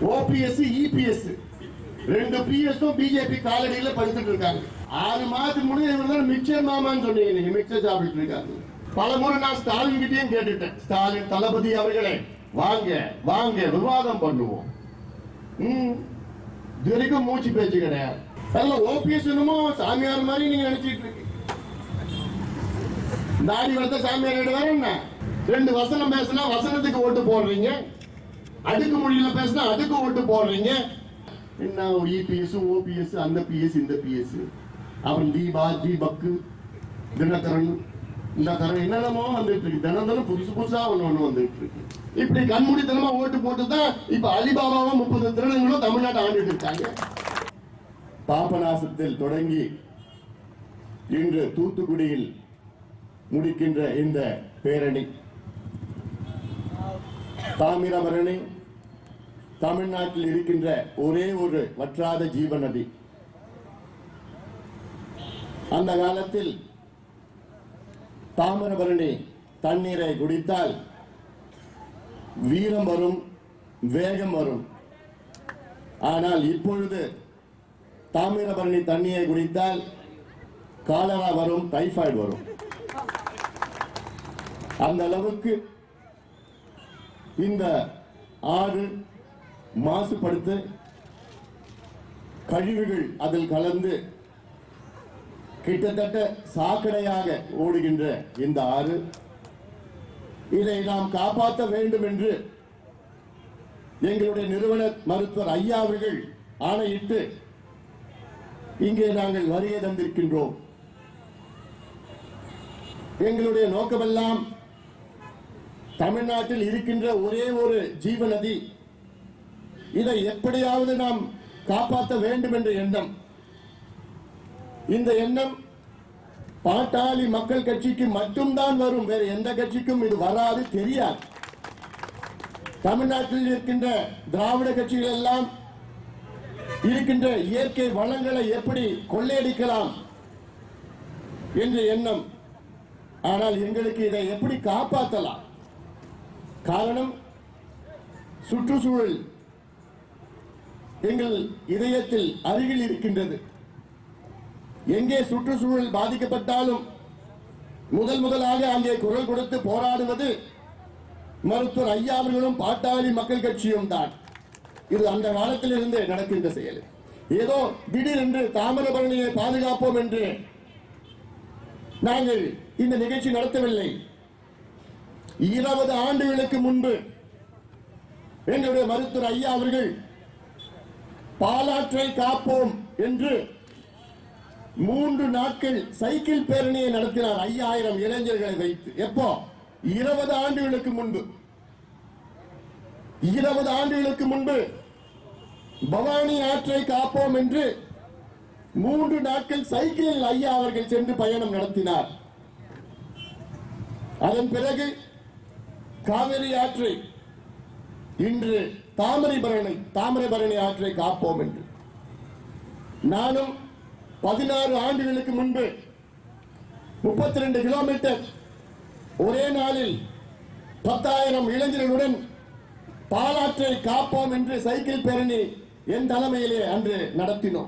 OPS EPS ரெண்டு பிஎஸும் BJP காலடியில படுத்துட்டு இருக்காங்க ஆறு மாதத்துக்கு முன்னாடி இவர் தான் மிக்சர் மாமான்னு சொன்னீங்க நீங்க மிக்சர் சாப்பிட்டு இருக்காங்க பல முறை நான் ஸ்டாலின் கிட்டயும் கேட்டுட்டேன் ஸ்டாலின் தளபதி அவர்களே வாங்க வாங்க விவாதம் பண்ணுவோம் ம். இது வரைக்கும் மூச்சு பேச்சு கிடையாது அதனால ஓபிஎஸ் என்னமோ சாமியார் மாதிரி நீங்க நினைச்சிட்டு இருக்கீங்க தாடி வளர்த்த சாமியார் வேற என்ன ரெண்டு வசனம் பேசினா வசனத்துக்கு ஓட்டு போடுறீங்க அடுக்கு மொழியில பேசினா அடுக்கு ஓட்டு போடுறீங்க என்ன இபிஎஸ் ஓபிஎஸ் அந்த பிஎஸ் இந்த பிஎஸ் அப்புறம் தீபா தீபக்கு தினகரன் இந்த கரன் என்னென்னமோ வந்துட்டு இருக்கு தினம் தினம் புதுசு புதுசா ஒண்ணு ஒண்ணு வந்துட்டு இருக்கு இப்படி கண்மூடித்தனமா ஓட்டு போட்டு தான் இப்ப அலிபாபாவும் முப்பது திருடங்களும் தமிழ்நாட்டை ஆண்டுட்டு இருக்காங்க பாபநாசத்தில் தொடங்கி இன்று தூத்துக்குடியில் முடிக்கின்ற இந்த பேரணி தாமிரபரணி தமிழ்நாட்டில் இருக்கின்ற ஒரே ஒரு வற்றாத ஜீவ நதி அந்த காலத்தில் தாமிரபரணி தண்ணீரை குடித்தால் வீரம் வரும் வேகம் வரும் ஆனால் இப்பொழுது தாமிரபரணி தண்ணியை குடித்தால் காலரா வரும் டைபாய்டு வரும் அந்த அளவுக்கு இந்த ஆறு மாசுபடுத்து கழிவுகள் அதில் கலந்து கிட்டத்தட்ட சாக்கடையாக ஓடுகின்ற இந்த ஆறு இதை நாம் காப்பாற்ற வேண்டும் என்று எங்களுடைய நிறுவனர் மருத்துவர் ஐயா அவர்கள் ஆணையிட்டு இங்கே நாங்கள் வருகை தந்திருக்கின்றோம் எங்களுடைய நோக்கமெல்லாம் தமிழ்நாட்டில் இருக்கின்ற ஒரே ஒரு ஜீவ நதி இதை எப்படியாவது நாம் காப்பாற்ற வேண்டும் என்ற எண்ணம் இந்த எண்ணம் பாட்டாளி மக்கள் கட்சிக்கு மட்டும்தான் வரும் வேற எந்த கட்சிக்கும் இது வராது தெரியாது தமிழ்நாட்டில் இருக்கின்ற திராவிட கட்சிகள் எல்லாம் இருக்கின்ற இயற்கை வளங்களை எப்படி கொள்ளையடிக்கலாம் என்ற எண்ணம் ஆனால் எங்களுக்கு இதை எப்படி காப்பாற்றலாம் காரணம் சுற்றுச்சூழல் எங்கள் இதயத்தில் அருகில் இருக்கின்றது எங்கே சுற்றுச்சூழல் பாதிக்கப்பட்டாலும் முதல் முதலாக அங்கே குரல் கொடுத்து போராடுவது மருத்துவர் ஐயா அவர்களும் பாட்டாளி மக்கள் கட்சியும் தான் இது அந்த காலத்திலிருந்தே நடக்கின்ற செயல் ஏதோ திடீரென்று தாமிரபரணியை பாதுகாப்போம் என்று நாங்கள் இந்த நிகழ்ச்சி நடத்தவில்லை இருபது ஆண்டுகளுக்கு முன்பு எங்களுடைய மருத்துவர் ஐயா அவர்கள் பாலாற்றை காப்போம் என்று மூன்று நாட்கள் சைக்கிள் பேரணியை நடத்தினார் ஐயாயிரம் இளைஞர்களை வைத்து எப்போ இருபது ஆண்டுகளுக்கு முன்பு இருபது ஆண்டுகளுக்கு முன்பு பவானி ஆற்றை காப்போம் என்று மூன்று நாட்கள் சைக்கிளில் ஐயா அவர்கள் சென்று பயணம் நடத்தினார் அதன் பிறகு காவிரி ஆற்றை இன்று தாமிரபரணி தாமிரபரணி ஆற்றை காப்போம் என்று நானும் பதினாறு ஆண்டுகளுக்கு முன்பு முப்பத்தி ரெண்டு கிலோமீட்டர் ஒரே நாளில் பத்தாயிரம் இளைஞர்களுடன் பாலாற்றை காப்போம் என்று சைக்கிள் பேரணி என் தலைமையிலே அன்று நடத்தினோம்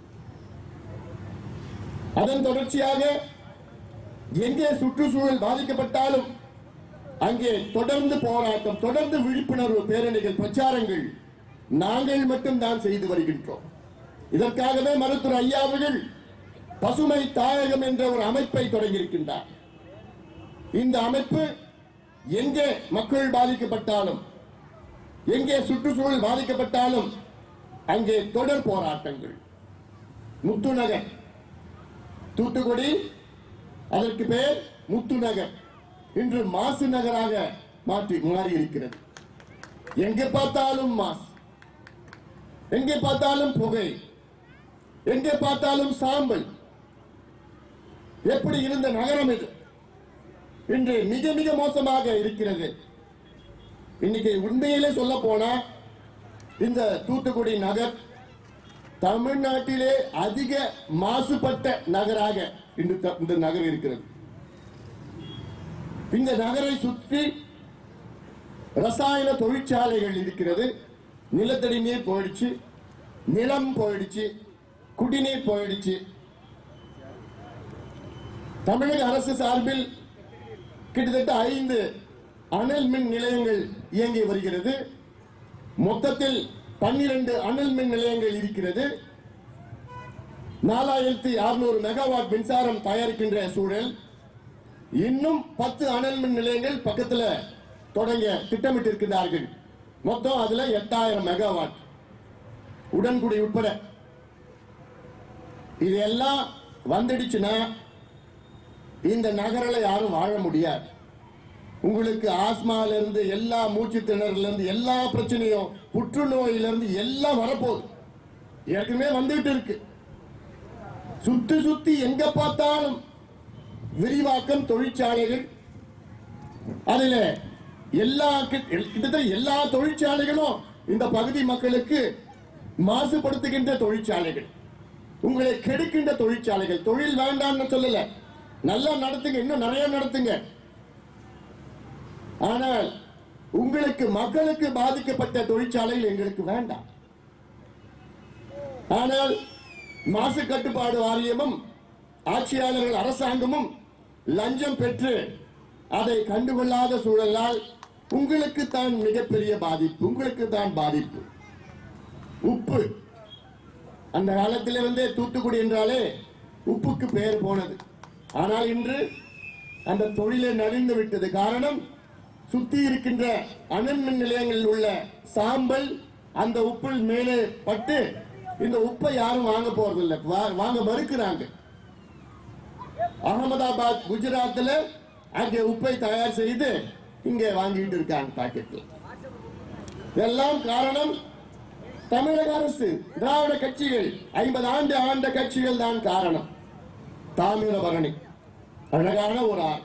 அதன் தொடர்ச்சியாக எங்கே சுற்றுச்சூழல் பாதிக்கப்பட்டாலும் அங்கே தொடர்ந்து போராட்டம் தொடர்ந்து விழிப்புணர்வு பேரணிகள் பிரச்சாரங்கள் நாங்கள் மட்டும்தான் செய்து வருகின்றோம் இதற்காகவே மருத்துவர் ஐயா அவர்கள் பசுமை தாயகம் என்ற ஒரு அமைப்பை தொடங்கியிருக்கின்றார் இந்த அமைப்பு எங்கே மக்கள் பாதிக்கப்பட்டாலும் எங்கே சுற்றுச்சூழல் பாதிக்கப்பட்டாலும் அங்கே தொடர் போராட்டங்கள் முத்துநகர் தூத்துக்குடி அதற்கு பேர் முத்துநகர் இன்று மாசு நகராக மாற்றி மாறி இருக்கிறது எங்கே பார்த்தாலும் மாசு எங்கே பார்த்தாலும் புகை எங்கே பார்த்தாலும் சாம்பல் எப்படி இருந்த நகரம் இது இன்று மிக மிக மோசமாக இருக்கிறது இன்னைக்கு உண்மையிலே சொல்ல போனா இந்த தூத்துக்குடி நகர் தமிழ்நாட்டிலே அதிக மாசுபட்ட நகராக இன்று த- இந்த நகர் இருக்கிறது இந்த நகரை சுற்றி ரசாயன தொழிற்சாலைகள் இருக்கிறது நிலத்தடி நீர் போயிடுச்சு நிலம் போயிடுச்சு குடிநீர் போயிடுச்சு தமிழக அரசு சார்பில் கிட்டத்தட்ட ஐந்து அனல் மின் நிலையங்கள் இயங்கி வருகிறது மொத்தத்தில் பன்னிரண்டு அனல் மின் நிலையங்கள் இருக்கிறது நாலாயிரத்தி அறுநூறு மெகாவாட் மின்சாரம் தயாரிக்கின்ற சூழல் இன்னும் பத்து அனல் மின் நிலையங்கள் பக்கத்துல தொடங்க திட்டமிட்டிருக்கிறார்கள் மொத்தம் அதுல எட்டாயிரம் மெகாவாட் உடன்குடி உட்பட இதெல்லாம் வந்துடுச்சுன்னா இந்த நகரில் யாரும் வாழ முடியாது உங்களுக்கு ஆஸ்மால இருந்து எல்லா மூச்சு திணறல இருந்து எல்லா பிரச்சனையும் புற்றுநோயில இருந்து எல்லாம் வரப்போகுது ஏற்கனவே வந்துகிட்டு இருக்கு சுத்தி சுத்தி எங்க பார்த்தாலும் விரிவாக்கம் தொழிற்சாலைகள் அதுல எல்லா கிட்ட- கிட்டத்தட்ட எல்லா தொழிற்சாலைகளும் இந்த பகுதி மக்களுக்கு மாசுபடுத்துகின்ற தொழிற்சாலைகள் உங்களை கெடுக்கின்ற தொழிற்சாலைகள் தொழில் வேண்டாம்னு சொல்லல நல்லா நடத்துங்க இன்னும் நிறைய நடத்துங்க ஆனால் உங்களுக்கு மக்களுக்கு பாதிக்கப்பட்ட தொழிற்சாலைகள் எங்களுக்கு வேண்டாம் ஆனால் மாசு கட்டுப்பாடு வாரியமும் ஆட்சியாளர்கள் அரசாங்கமும் லஞ்சம் பெற்று அதை கண்டுகொள்ளாத சூழலால் உங்களுக்கு தான் மிகப்பெரிய பாதிப்பு உங்களுக்கு தான் பாதிப்பு உப்பு அந்த காலத்திலிருந்தே தூத்துக்குடி என்றாலே உப்புக்கு பெயர் போனது ஆனால் இன்று அந்த தொழிலை நலிந்து விட்டது காரணம் சுத்தி இருக்கின்ற அனல் மின் நிலையங்களில் உள்ள சாம்பல் அந்த உப்பில் மேலே பட்டு இந்த உப்பை யாரும் வாங்க போறதில்லை வா- வாங்க மறுக்கிறாங்க அகமதாபாத் குஜராத்தில் அங்கே உப்பை தயார் செய்து இங்கே வாங்கிட்டு இருக்காங்க பாக்கெட்ல இதெல்லாம் காரணம் தமிழக அரசு திராவிட கட்சிகள் ஐம்பது ஆண்டு ஆண்ட கட்சிகள் தான் காரணம் தாமிரபரணி அழகான ஒரு ஆறு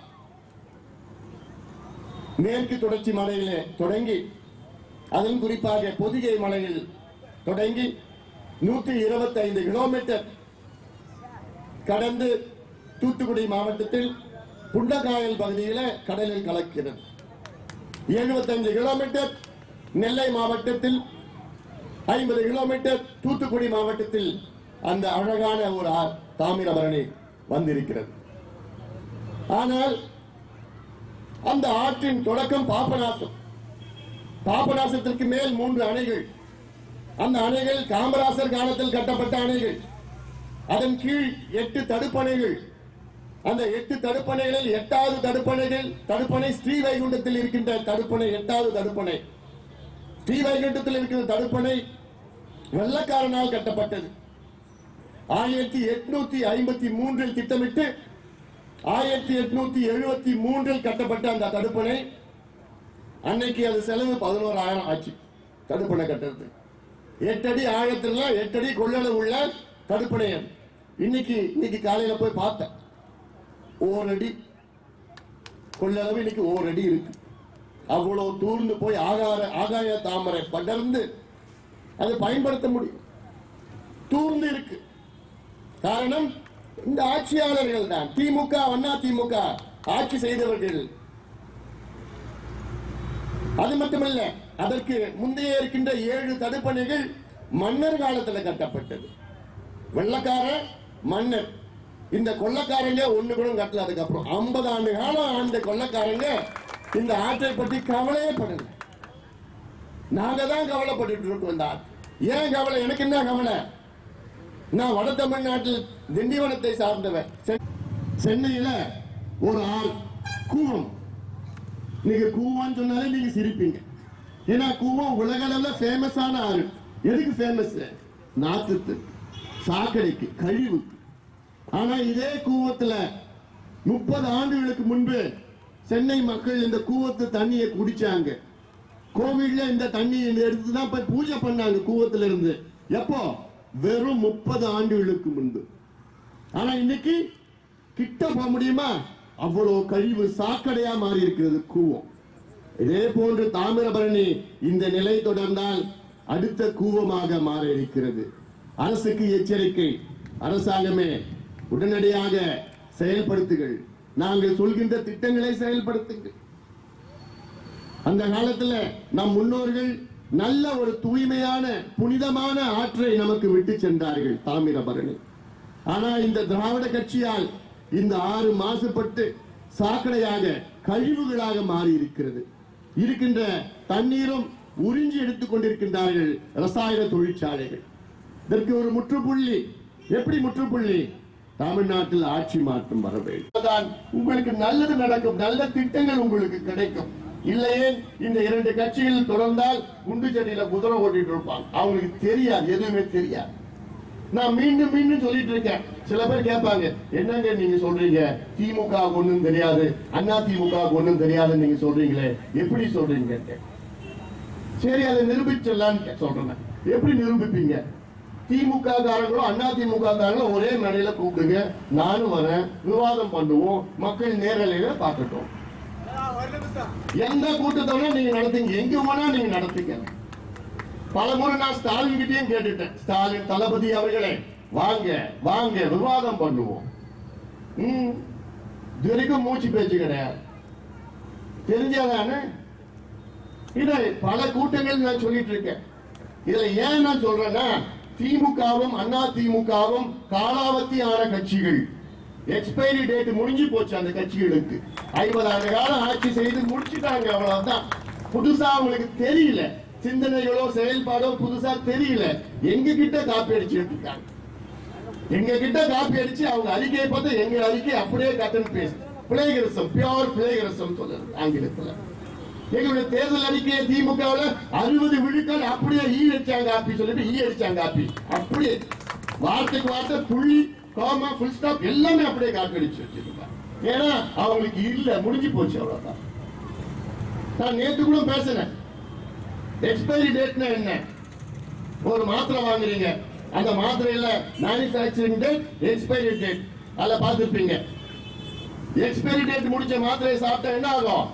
மேற்கு தொடர்ச்சி மலையிலே தொடங்கி அதன் குறிப்பாக பொதிகை மலையில் தொடங்கி நூற்றி இருபத்தி ஐந்து கிலோமீட்டர் கடந்து தூத்துக்குடி மாவட்டத்தில் புண்டகாயல் பகுதியில் கடலில் கலக்கிறது 75 கிலோமீட்டர் நெல்லை மாவட்டத்தில் ஐம்பது கிலோமீட்டர் தூத்துக்குடி மாவட்டத்தில் அந்த அழகான ஒரு ஆறு தாமிரபரணி வந்திருக்கிறது ஆனால் அந்த ஆற்றின் தொடக்கம் பாபநாசம் பாபநாசத்திற்கு மேல் மூன்று அணைகள் அந்த அணைகள் காமராசர் காலத்தில் கட்டப்பட்ட அணைகள் அதன் கீழ் எட்டு தடுப்பணைகள் அந்த எட்டு தடுப்பணைகளில் எட்டாவது தடுப்பணைகள் தடுப்பணை ஸ்ரீவைகுண்டத்தில் இருக்கின்ற தடுப்பணை எட்டாவது தடுப்பணை ஸ்ரீவைகுண்டத்தில் இருக்கிற தடுப்பணை வெள்ளக்காரனால் கட்டப்பட்டது ஆயிரத்தி எட்நூத்தி ஐம்பத்தி மூன்றில் திட்டமிட்டு ஆயிரத்தி எட்நூத்தி எழுபத்தி மூன்றில் கட்டப்பட்ட அந்த தடுப்பணை அன்னைக்கு அது செலவு பதினோராயிரம் ஆச்சு தடுப்பணை கட்டுறது எட்டடி ஆழத்துல எட்டடி கொள்ளளவு உள்ள தடுப்பணை அது இன்னைக்கு இன்னைக்கு காலையில போய் பார்த்தேன் ஓரடி கொள்ளளவு இன்னைக்கு ஓரடி இருக்கு அவ்வளவு தூர்ந்து போய் ஆகார ஆகாய தாமரை படர்ந்து அதை பயன்படுத்த முடியும் தூர்ந்து இருக்கு காரணம் இந்த ஆட்சியாளர்கள் தான் திமுக அண்ணா திமுக ஆட்சி செய்தவர்கள் அது மட்டுமல்ல அதற்கு முந்தைய இருக்கின்ற ஏழு தடுப்பணைகள் மன்னர் காலத்தில் கட்டப்பட்டது வெள்ளக்கார மன்னர் இந்த கொள்ளக்காரங்க ஒண்ணு கூட கட்டல அதுக்கப்புறம் ஐம்பது ஆண்டு காலம் ஆண்ட கொள்ளக்காரங்க இந்த ஆற்றை பற்றி கவலையே படல நாங்க தான் கவலைப்பட்டுட்டு இருக்கோம் இந்த ஆற்று ஏன் கவலை எனக்கு என்ன கவலை நான் வட தமிழ்நாட்டில் திண்டிவனத்தை சார்ந்தவன் சென்- சென்னையில ஒரு ஆள் கூவம் நீங்க கூவம்னு சொன்னாலே நீங்க சிரிப்பீங்க ஏன்னா கூவம் உலக அளவுல ஃபேமஸான ஆறு எதுக்கு ஃபேமஸ் நாத்துக்கு சாக்கடைக்கு கழிவுக்கு ஆனா இதே கூவத்துல முப்பது ஆண்டுகளுக்கு முன்பு சென்னை மக்கள் இந்த கூவத்து தண்ணியை குடிச்சாங்க கோவில்ல இந்த தண்ணியை எடுத்து தான் போய் பூஜை பண்ணாங்க கூவத்துல இருந்து எப்போ வெறும் முப்பது ஆண்டுகளுக்கு முன்பு ஆனா இன்னைக்கு கிட்ட போக முடியுமா அவ்வளவு கழிவு சாக்கடையா மாறி இருக்கிறது கூவம் இதே போன்று தாமிரபரணி இந்த நிலை தொடர்ந்தால் அடுத்த கூவமாக மாற இருக்கிறது அரசுக்கு எச்சரிக்கை அரசாங்கமே உடனடியாக செயல்படுத்துங்கள் நாங்கள் சொல்கின்ற திட்டங்களை செயல்படுத்துங்கள் அந்த காலத்துல நம் முன்னோர்கள் நல்ல ஒரு தூய்மையான புனிதமான ஆற்றை நமக்கு விட்டு சென்றார்கள் தாமிரபரணி ஆனா இந்த திராவிட கட்சியால் இந்த ஆறு மாசுபட்டு சாக்கடையாக கழிவுகளாக மாறி இருக்கிறது இருக்கின்ற தண்ணீரும் உறிஞ்சி எடுத்துக் கொண்டிருக்கின்றார்கள் ரசாயன தொழிற்சாலைகள் இதற்கு ஒரு முற்றுப்புள்ளி எப்படி முற்றுப்புள்ளி தமிழ்நாட்டில் ஆட்சி மாற்றம் வர வேண்டும் தான் உங்களுக்கு நல்லது நடக்கும் நல்ல திட்டங்கள் உங்களுக்கு கிடைக்கும் இல்லையே இந்த இரண்டு கட்சிகள் தொடர்ந்தால் குண்டு செடியில குதிரை ஓட்டிட்டு இருப்பாங்க அவங்களுக்கு தெரியாது எதுவுமே தெரியாது நான் மீண்டும் மீண்டும் சொல்லிட்டு இருக்கேன் சில பேர் கேட்பாங்க என்னங்க நீங்க சொல்றீங்க திமுக ஒண்ணும் தெரியாது அண்ணா திமுக ஒண்ணும் தெரியாதுன்னு நீங்க சொல்றீங்களே எப்படி சொல்றீங்க சரி அதை நிரூபிச்சிடலான்னு சொல்றேன் எப்படி நிரூபிப்பீங்க திமுக காரங்களும் அண்ணா திமுக காரங்களும் ஒரே மேடையில கூப்பிடுங்க நானும் வரேன் விவாதம் பண்ணுவோம் மக்கள் நேரலையில பார்க்கட்டும் எந்த கூட்டத்தை வேணா நீங்க நடத்துங்க எங்க வேணா நீங்க நடத்துங்க பல முறை நான் ஸ்டாலின் கிட்டயும் கேட்டுட்டேன் ஸ்டாலின் தளபதி அவர்களே வாங்க வாங்க விவாதம் பண்ணுவோம் ம் இது வரைக்கும் மூச்சு பேச்சு கிடையாது தெரிஞ்சாதானே இதை பல கூட்டங்கள் நான் சொல்லிட்டு இருக்கேன் இதுல ஏன் நான் சொல்றேன்னா திமுகவும் அண்ணா திமுகவும் காலாவதி ஆன கட்சிகள் எக்ஸ்பைரி டேட் முடிஞ்சு போச்சு அந்த கட்சிகளுக்கு ஐம்பது ஆண்டு காலம் ஆட்சி செய்து முடிச்சுட்டாங்க அவ்வளவுதான் புதுசா அவங்களுக்கு தெரியல சிந்தனைகளோ செயல்பாடோ புதுசா தெரியல எங்க கிட்ட காப்பி அடிச்சுட்டு இருக்காங்க எங்க கிட்ட காப்பி அடிச்சு அவங்க அறிக்கையை பார்த்து எங்க அறிக்கை அப்படியே கட்டன் பேசு பிளேகரிசம் பியோர் பிளேகரிசம் சொல்லுறது ஆங்கிலத்துல எங்களுடைய தேர்தல் அறிக்கையை திமுகவுல அறுபது விழுக்காடு அப்படியே ஈ அடிச்சாங்க காப்பி சொல்லிட்டு ஈ அடிச்சாங்க காப்பி அப்படியே வார்த்தைக்கு வார்த்தை புள்ளி கோமா ஃபுல் ஸ்டாப் எல்லாமே அப்படியே காப்பி அடிச்சு வச்சிருக்காங்க ஏன்னா அவங்களுக்கு இல்ல முடிஞ்சு போச்சு அவ்வளவுதான் நான் நேத்து கூட பேசினேன் எக்ஸ்பைரி டேட்னா என்ன ஒரு மாத்திரை வாங்குறீங்க அந்த மாத்திரையில மேனுஃபேக்சரிங் டேட் எக்ஸ்பைரி டேட் அதுல பார்த்துருப்பீங்க எக்ஸ்பைரி டேட் முடிச்ச மாத்திரையை சாப்பிட்டா என்ன ஆகும்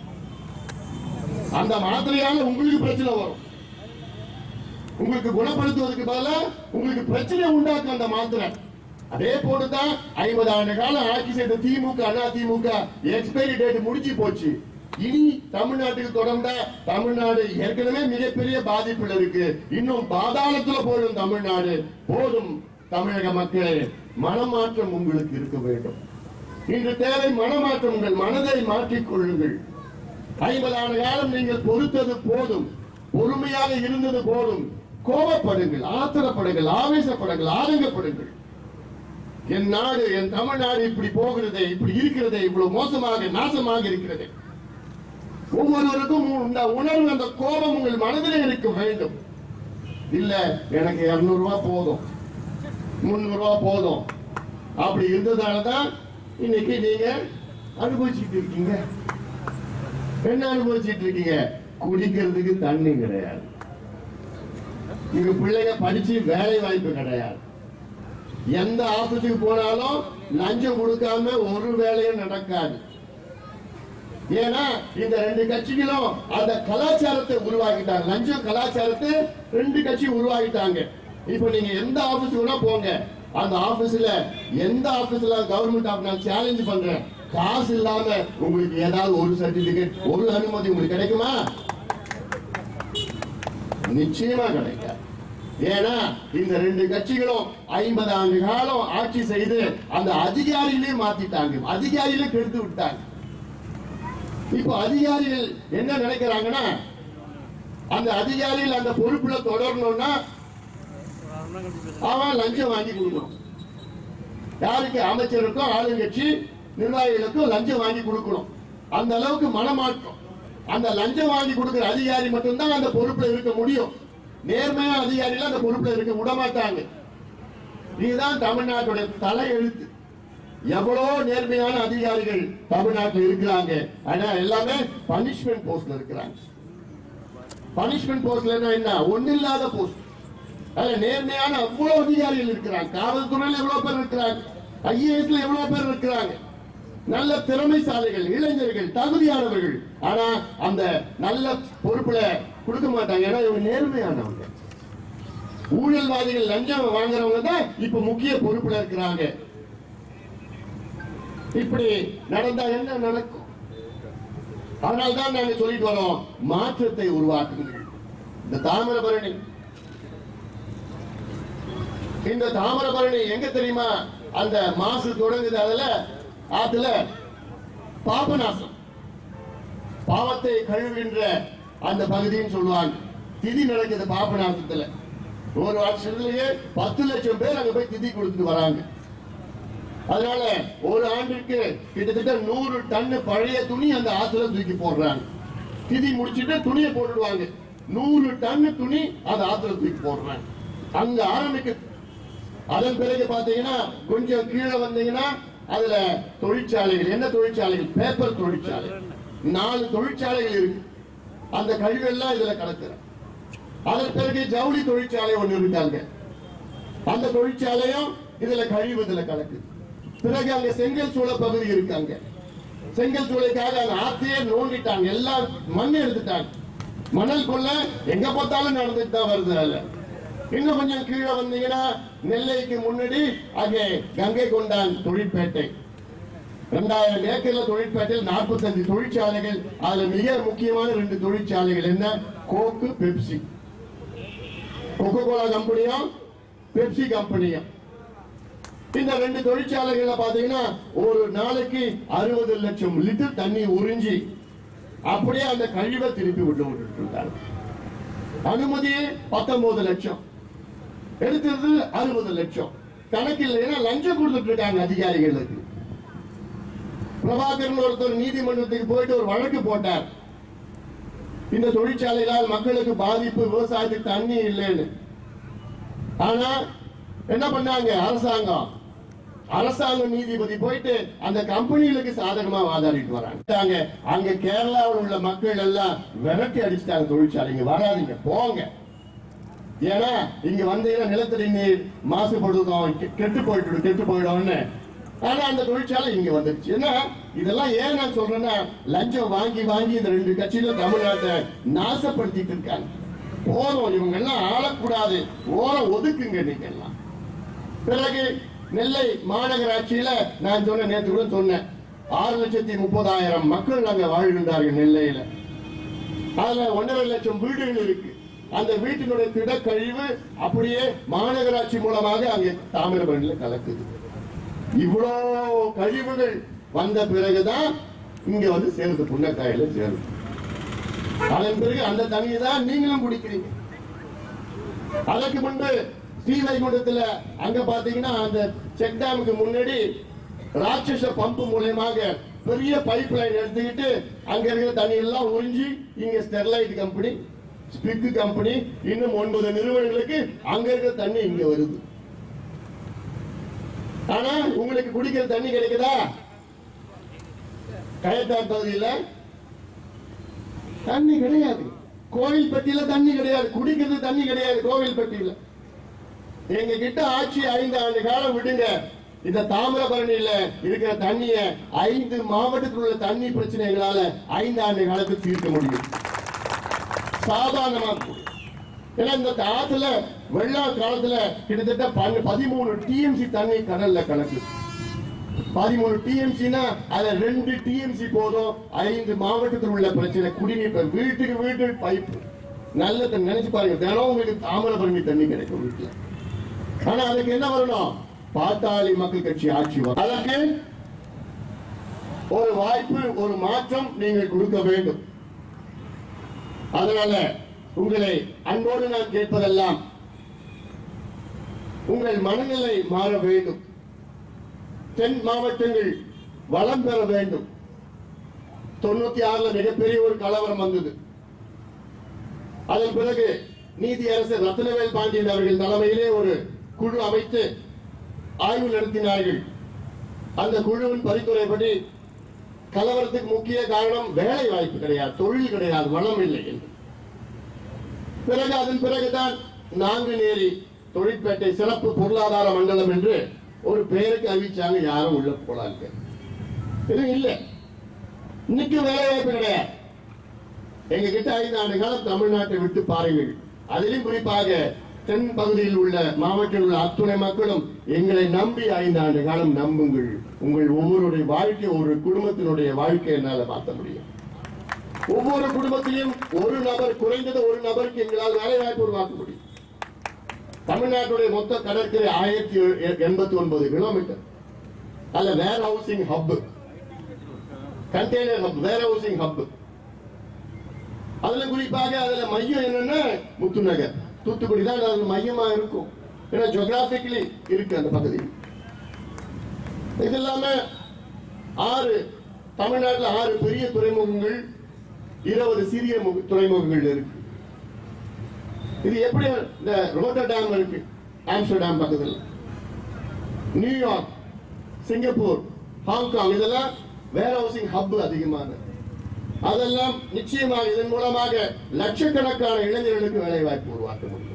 அந்த மாத்திரையால உங்களுக்கு பிரச்சனை வரும் உங்களுக்கு குணப்படுத்துவதற்கு பதிலா உங்களுக்கு பிரச்சனை உண்டாக்கும் அந்த மாத்திரை அதே போட்டுதான் ஐம்பது ஆண்டு காலம் ஆட்சி செய்த திமுக அண்ணா திமுக எக்ஸ்பைரி டேட் முடிஞ்சு போச்சு இனி தமிழ்நாட்டுக்கு தொடர்ந்தா தமிழ்நாடு ஏற்கனவே மிகப்பெரிய பாதிப்புல இருக்கு இன்னும் பாதாளத்துல போடும் தமிழ்நாடு போதும் தமிழக மக்களே மனமாற்றம் உங்களுக்கு இருக்க வேண்டும் இன்று தேவை மனமாற்றம் உங்கள் மனதை மாற்றிக் கொள்ளுங்கள் ஐம்பது ஆண்டு காலம் நீங்கள் பொறுத்தது போதும் பொறுமையாக இருந்தது போதும் கோபப்படுங்கள் ஆத்திரப்படுங்கள் ஆவேசப்படுங்கள் ஆதங்கப்படுங்கள் என் நாடு என் தமிழ்நாடு இப்படி போகிறதே இப்படி இருக்கிறதே இவ்வளவு மோசமாக நாசமாக இருக்கிறதே ஒவ்வொருவருக்கும் இந்த உணர்வு அந்த கோபம் உங்கள் மனதிலே இருக்க வேண்டும் இல்ல எனக்கு இருநூறு ரூபாய் போதும் முந்நூறு ரூபாய் போதும் அப்படி இருந்ததாலதான் இன்னைக்கு நீங்க அனுபவிச்சுட்டு இருக்கீங்க என்ன அனுபவிச்சுட்டு இருக்கீங்க குடிக்கிறதுக்கு தண்ணி கிடையாது உங்க பிள்ளைங்க படிச்சு வேலை வாய்ப்பு கிடையாது எந்த ஆபீஸுக்கு போனாலும் லஞ்சம் கொடுக்காம ஒரு வேலையும் நடக்காது ஏன்னா இந்த ரெண்டு கட்சிகளும் அந்த கலாச்சாரத்தை உருவாக்கிட்டாங்க லஞ்சம் கலாச்சாரத்தை ரெண்டு கட்சி உருவாக்கிட்டாங்க இப்போ நீங்க எந்த ஆபீஸ் வேணா போங்க அந்த ஆபீஸ்ல எந்த ஆபீஸ்ல கவர்மெண்ட் ஆஃப் நான் சேலஞ்ச் பண்றேன் காசு இல்லாம உங்களுக்கு ஏதாவது ஒரு சர்டிபிகேட் ஒரு அனுமதி உங்களுக்கு கிடைக்குமா நிச்சயமா கிடைக்காது ஏன்னா இந்த ரெண்டு கட்சிகளும் ஐம்பது ஆண்டு காலம் ஆட்சி செய்து அந்த அதிகாரிகளையும் மாத்திட்டாங்க அதிகாரிகளை கெடுத்து விட்டாங்க இப்போ அதிகாரிகள் என்ன நினைக்கிறாங்கன்னா அந்த அதிகாரிகள் அந்த பொறுப்புல தொடரணும்னா அவன் லஞ்சம் வாங்கி கொடுக்கணும் யாருக்கு அமைச்சருக்கும் ஆளுங்கட்சி நிர்வாகிகளுக்கும் லஞ்சம் வாங்கி கொடுக்கணும் அந்த அளவுக்கு மனமாற்றம் அந்த லஞ்சம் வாங்கி கொடுக்கிற அதிகாரி மட்டும்தான் அந்த பொறுப்புல இருக்க முடியும் நேர்மையான அதிகாரிகள் அந்த பொறுப்புல இருக்க விட மாட்டாங்க இதுதான் தமிழ்நாட்டுடைய தலையெழுத்து எவ்வளவு நேர்மையான அதிகாரிகள் தமிழ்நாட்டில் இருக்கிறாங்க ஆனா எல்லாமே பனிஷ்மெண்ட் போஸ்ட்ல இருக்கிறாங்க பனிஷ்மெண்ட் போஸ்ட்ல என்ன ஒண்ணு இல்லாத போஸ்ட் அதுல நேர்மையான அவ்வளவு அதிகாரிகள் இருக்கிறாங்க காவல்துறையில எவ்வளவு பேர் இருக்கிறாங்க ஐஏஎஸ்ல எவ்வளவு பேர் இருக்கிறாங்க நல்ல திறமைசாலிகள் இளைஞர்கள் தகுதியானவர்கள் ஆனா அந்த நல்ல பொறுப்புல கொடுக்க மாட்டாங்க ஏன்னா இவங்க நேர்மையானவங்க ஊழல்வாதிகள் லஞ்சம் வாங்குறவங்க தான் இப்ப முக்கிய பொறுப்புல இருக்கிறாங்க இப்படி நடந்தா என்ன நடக்கும் அதனால்தான் நாங்க சொல்லிட்டு வரோம் மாற்றத்தை உருவாக்குங்கள் இந்த தாமிரபரணி இந்த தாமிரபரணி எங்க தெரியுமா அந்த மாசு தொடங்குது அதுல ஆத்துல பாபநாசம் பாவத்தை கழுவுகின்ற அந்த பகுதின்னு சொல்லுவாங்க திதி நடக்குது பாபநாசத்துல ஒரு வருஷத்துலயே பத்து லட்சம் பேர் அங்க போய் திதி கொடுத்துட்டு வராங்க அதனால ஒரு ஆண்டிற்கு கிட்டத்தட்ட நூறு டன் பழைய துணி அந்த ஆத்துல தூக்கி போடுறாங்க திதி முடிச்சிட்டு துணியை போட்டுடுவாங்க நூறு டன் துணி அந்த ஆத்துல தூக்கி போடுறாங்க அங்க ஆரம்பிக்க அதன் பிறகு பாத்தீங்கன்னா கொஞ்சம் கீழே வந்தீங்கன்னா அதுல தொழிற்சாலைகள் என்ன தொழிற்சாலைகள் பேப்பர் தொழிற்சாலை நாலு தொழிற்சாலைகள் இருக்கு அந்த கழிவெல்லாம் இதுல கலக்குற அதன் பிறகு ஜவுளி தொழிற்சாலை ஒண்ணு இருக்காங்க அந்த தொழிற்சாலையும் இதுல கழிவு இதுல கலக்குது பிறகு அங்க செங்கல் சூளை பகுதி இருக்காங்க செங்கல் சூளைக்காக அந்த ஆத்தையே நோண்டிட்டாங்க எல்லாம் மண் எடுத்துட்டாங்க மணல் கொள்ள எங்க பார்த்தாலும் நடந்துட்டு தான் வருது அதுல இன்னும் கொஞ்சம் கீழே வந்தீங்கன்னா நெல்லைக்கு முன்னாடி அங்கே கங்கை கொண்டான் தொழிற்பேட்டை ரெண்டாயிரம் ஏக்கர்ல தொழிற்பேட்டையில் நாற்பத்தஞ்சு தொழிற்சாலைகள் அதுல மிக முக்கியமான ரெண்டு தொழிற்சாலைகள் என்ன கோக்கு பெப்சி கொக்கோ கோலா கம்பெனியும் பெப்சி கம்பெனியும் இந்த ரெண்டு தொழிற்சாலைகள்ல பாத்தீங்கன்னா ஒரு நாளைக்கு அறுபது லட்சம் லிட்டர் தண்ணி உறிஞ்சி அப்படியே அந்த கழிவை திருப்பி விட்டு விட்டுட்டு இருக்காங்க அனுமதி பத்தொன்பது லட்சம் எடுத்தது அறுபது லட்சம் கணக்கில் ஏன்னா லஞ்சம் கொடுத்துட்டு இருக்காங்க அதிகாரிகளுக்கு பிரபாகரன் ஒருத்தர் நீதிமன்றத்துக்கு போயிட்டு ஒரு வழக்கு போட்டார் இந்த தொழிற்சாலைகளால் மக்களுக்கு பாதிப்பு விவசாயத்துக்கு தண்ணி இல்லைன்னு ஆனா என்ன பண்ணாங்க அரசாங்கம் அரசாங்க நீதிபதி போயிட்டு அந்த கம்பெனிகளுக்கு சாதகமா வாதாடிட்டு வராங்க அங்க கேரளாவில் உள்ள மக்கள் எல்லாம் விரட்டி அடிச்சிட்டாங்க தொழிற்சாலைங்க வராதீங்க போங்க ஏன்னா இங்க வந்தீங்கன்னா நிலத்தடி நீர் மாசுபடுதும் கெ- கெட்டு போயிட்டு கெட்டு போயிடும்னு ஆனா அந்த தொழிற்சாலை இங்க வந்துருச்சு ஏன்னா இதெல்லாம் ஏன் நான் சொல்றேன்னா லஞ்சம் வாங்கி வாங்கி இந்த ரெண்டு கட்சியில தமிழ்நாட்டை நாசப்படுத்திட்டு இருக்காங்க போதும் இவங்க எல்லாம் ஆளக்கூடாது ஓரம் ஒதுக்குங்க நீங்க எல்லாம் பிறகு நெல்லை மாநகராட்சியில நான் சொன்ன நேற்று கூட சொன்னேன் ஆறு லட்சத்தி முப்பதாயிரம் மக்கள் அங்க வாழ்கின்றார்கள் நெல்லையில அதுல ஒன்றரை லட்சம் வீடுகள் இருக்கு அந்த வீட்டினுடைய திடக்கழிவு அப்படியே மாநகராட்சி மூலமாக அங்கே தாமிரபரணியில கலக்குது இவ்வளோ கழிவுகள் வந்த பிறகுதான் இங்க வந்து சேருது புண்ணக்காயில சேருது அதன் பிறகு அந்த தண்ணியை தான் நீங்களும் குடிக்கிறீங்க அதற்கு முன்பு ஸ்ரீவைகுண்டத்துல அங்க பாத்தீங்கன்னா அந்த செக் டேமுக்கு முன்னாடி ராட்சச பம்பு மூலியமாக பெரிய பைப் லைன் எடுத்துக்கிட்டு அங்க இருக்கிற தண்ணி எல்லாம் உறிஞ்சி இங்க ஸ்டெர்லைட் கம்பெனி ஸ்பிக் கம்பெனி இன்னும் ஒன்பது நிறுவனங்களுக்கு அங்க இருக்கிற தண்ணி இங்க வருது ஆனா உங்களுக்கு குடிக்கிற தண்ணி கிடைக்குதா கயத்தார் பகுதியில தண்ணி கிடையாது கோவில்பட்டியில தண்ணி கிடையாது குடிக்கிறது தண்ணி கிடையாது கோவில்பட்டியில எங்க கிட்ட ஆட்சி ஐந்து ஆண்டு காலம் விடுங்க இந்த தாமிரபரணியில இருக்கிற தண்ணிய ஐந்து மாவட்டத்தில் உள்ள தண்ணி பிரச்சனைகளால ஐந்து ஆண்டு காலத்துக்கு தீர்க்க முடியும் சாதாரணமா இருக்கும். ஏன்னா இந்த ஆத்துல வெள்ளம் காலத்துல கிட்டத்தட்ட பன்ன- பதிமூணு டிஎம்சி தண்ணி கடல்ல கலக்குது பதிமூணு டிஎம்சினா அதுல ரெண்டு டிஎம்சி போதும் ஐந்து மாவட்டத்தில் உள்ள பிரச்சனை குடிநீர் இப்ப வீட்டுக்கு வீட்டு பைப் நல்ல தண்ணி நினைச்சு பாருங்க தினம் உங்களுக்கு தாமிரபரணி தண்ணி கிடைக்கும் வீட்டுல ஆனா அதுக்கு என்ன வரணும் பாட்டாளி மக்கள் கட்சி ஆட்சி வரும் அதற்கு ஒரு வாய்ப்பு ஒரு மாற்றம் நீங்கள் கொடுக்க வேண்டும் அதனால உங்களை அன்போடு நான் கேட்பதெல்லாம் உங்கள் மனநிலை மாற வேண்டும் தென் மாவட்டங்கள் வளம் பெற வேண்டும் தொண்ணூத்தி ஆறுல மிகப்பெரிய ஒரு கலவரம் வந்தது அதன் பிறகு நீதி அரசர் ரத்னவேல் பாண்டியன் அவர்கள் தலைமையிலே ஒரு குழு அமைத்து ஆய்வு நடத்தினார்கள் அந்த குழுவின் பரிந்துரைப்படி கலவரத்துக்கு முக்கிய காரணம் வேலை வாய்ப்பு கிடையாது தொழில் கிடையாது வளம் இல்லை என்று பிறகு அதன் பிறகுதான் நாங்குநேரி தொழிற்பேட்டை சிறப்பு பொருளாதார மண்டலம் என்று ஒரு பெயருக்கு அறிவிச்சாங்க யாரும் உள்ள போலாங்க இது இல்ல இன்னைக்கு வேலை வாய்ப்பு கிடையாது எங்க கிட்ட ஐந்து ஆண்டு காலம் தமிழ்நாட்டை விட்டு பாருங்கள் அதிலும் குறிப்பாக தென் பகுதியில் உள்ள மாவட்டத்தில் உள்ள அத்துணை மக்களும் எங்களை நம்பி ஐந்து ஆண்டு காலம் நம்புங்கள் உங்கள் ஒவ்வொருடைய வாழ்க்கை ஒரு குடும்பத்தினுடைய வாழ்க்கை என்னால மாற்ற முடியும் ஒவ்வொரு குடும்பத்திலும் ஒரு நபர் குறைந்தது ஒரு நபருக்கு எங்களால் வேலை வாய்ப்பு உருவாக்க முடியும் தமிழ்நாட்டுடைய மொத்த கடற்கரை ஆயிரத்தி எண்பத்தி ஒன்பது கிலோமீட்டர் அல்ல warehousing hub container hub warehousing hub அதுல குறிப்பாக அதுல மையம் என்னன்னா முத்துநகர் தூத்துக்குடி தான் அதுல மையமா இருக்கும் ஏன்னா ஜியோகிராபிக்கலி இருக்கு அந்த பகுதி இது இல்லாம ஆறு தமிழ்நாட்டில் ஆறு பெரிய துறைமுகங்கள் இருபது சிறிய முக- துறைமுகங்கள் இருக்கு இது எப்படி இந்த ரோட்டர் டேம் இருக்கு ஆம்ஸ்டர்டாம் பக்கத்தில் நியூயார்க் சிங்கப்பூர் ஹாங்காங் இதெல்லாம் வேர் ஹவுசிங் ஹப் அதிகமானது அதெல்லாம் நிச்சயமாக இதன் மூலமாக லட்சக்கணக்கான இளைஞர்களுக்கு வேலை வாய்ப்பு உருவாக்க முடியும்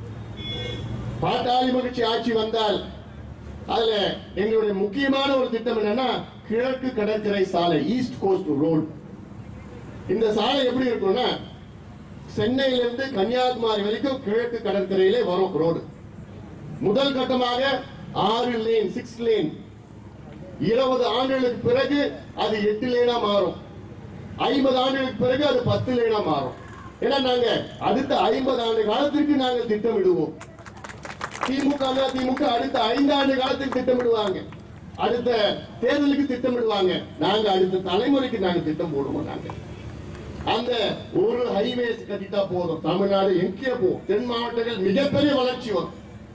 பாட்டாளி மகிழ்ச்சி ஆட்சி வந்தால் அதுல எங்களுடைய முக்கியமான ஒரு திட்டம் என்னன்னா கிழக்கு கடற்கரை சாலை ஈஸ்ட் கோஸ்ட் ரோடு இந்த சாலை எப்படி இருக்கும்னா சென்னையிலிருந்து கன்னியாகுமரி வரைக்கும் கிழக்கு கடற்கரையிலே வரும் ரோடு முதல் கட்டமாக ஆறு லேன் சிக்ஸ் லேன் இருபது ஆண்டுகளுக்கு பிறகு அது எட்டு லேனா மாறும் ஐம்பது ஆண்டுகளுக்கு பிறகு அது பத்து லேனா மாறும் ஏன்னா நாங்க அடுத்த ஐம்பது ஆண்டு காலத்திற்கு நாங்கள் திட்டமிடுவோம் திமுக னா திமுக அடுத்த ஐந்து ஆண்டு காலத்துக்கு திட்டமிடுவாங்க அடுத்த தேர்தலுக்கு திட்டமிடுவாங்க நாங்க அடுத்த தலைமுறைக்கு நாங்க திட்டம் போடுவோம் நாங்க அந்த ஒரு ஹைவேஸ் கட்டிட்டா போதும் தமிழ்நாடு எங்கே போகும் தென் மாவட்டங்கள் மிகப்பெரிய வளர்ச்சி வரும்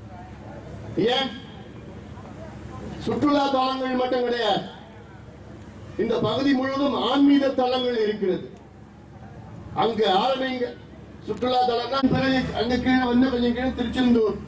ஏன் சுற்றுலா தலங்கள் மட்டும் கிடையாது இந்த பகுதி முழுவதும் ஆன்மீக தலங்கள் இருக்கிறது அங்க ஆரம்பிங்க சுற்றுலா தலம் பிறகு அங்க கீழே வந்து கொஞ்சம் கீழே திருச்செந்தூர்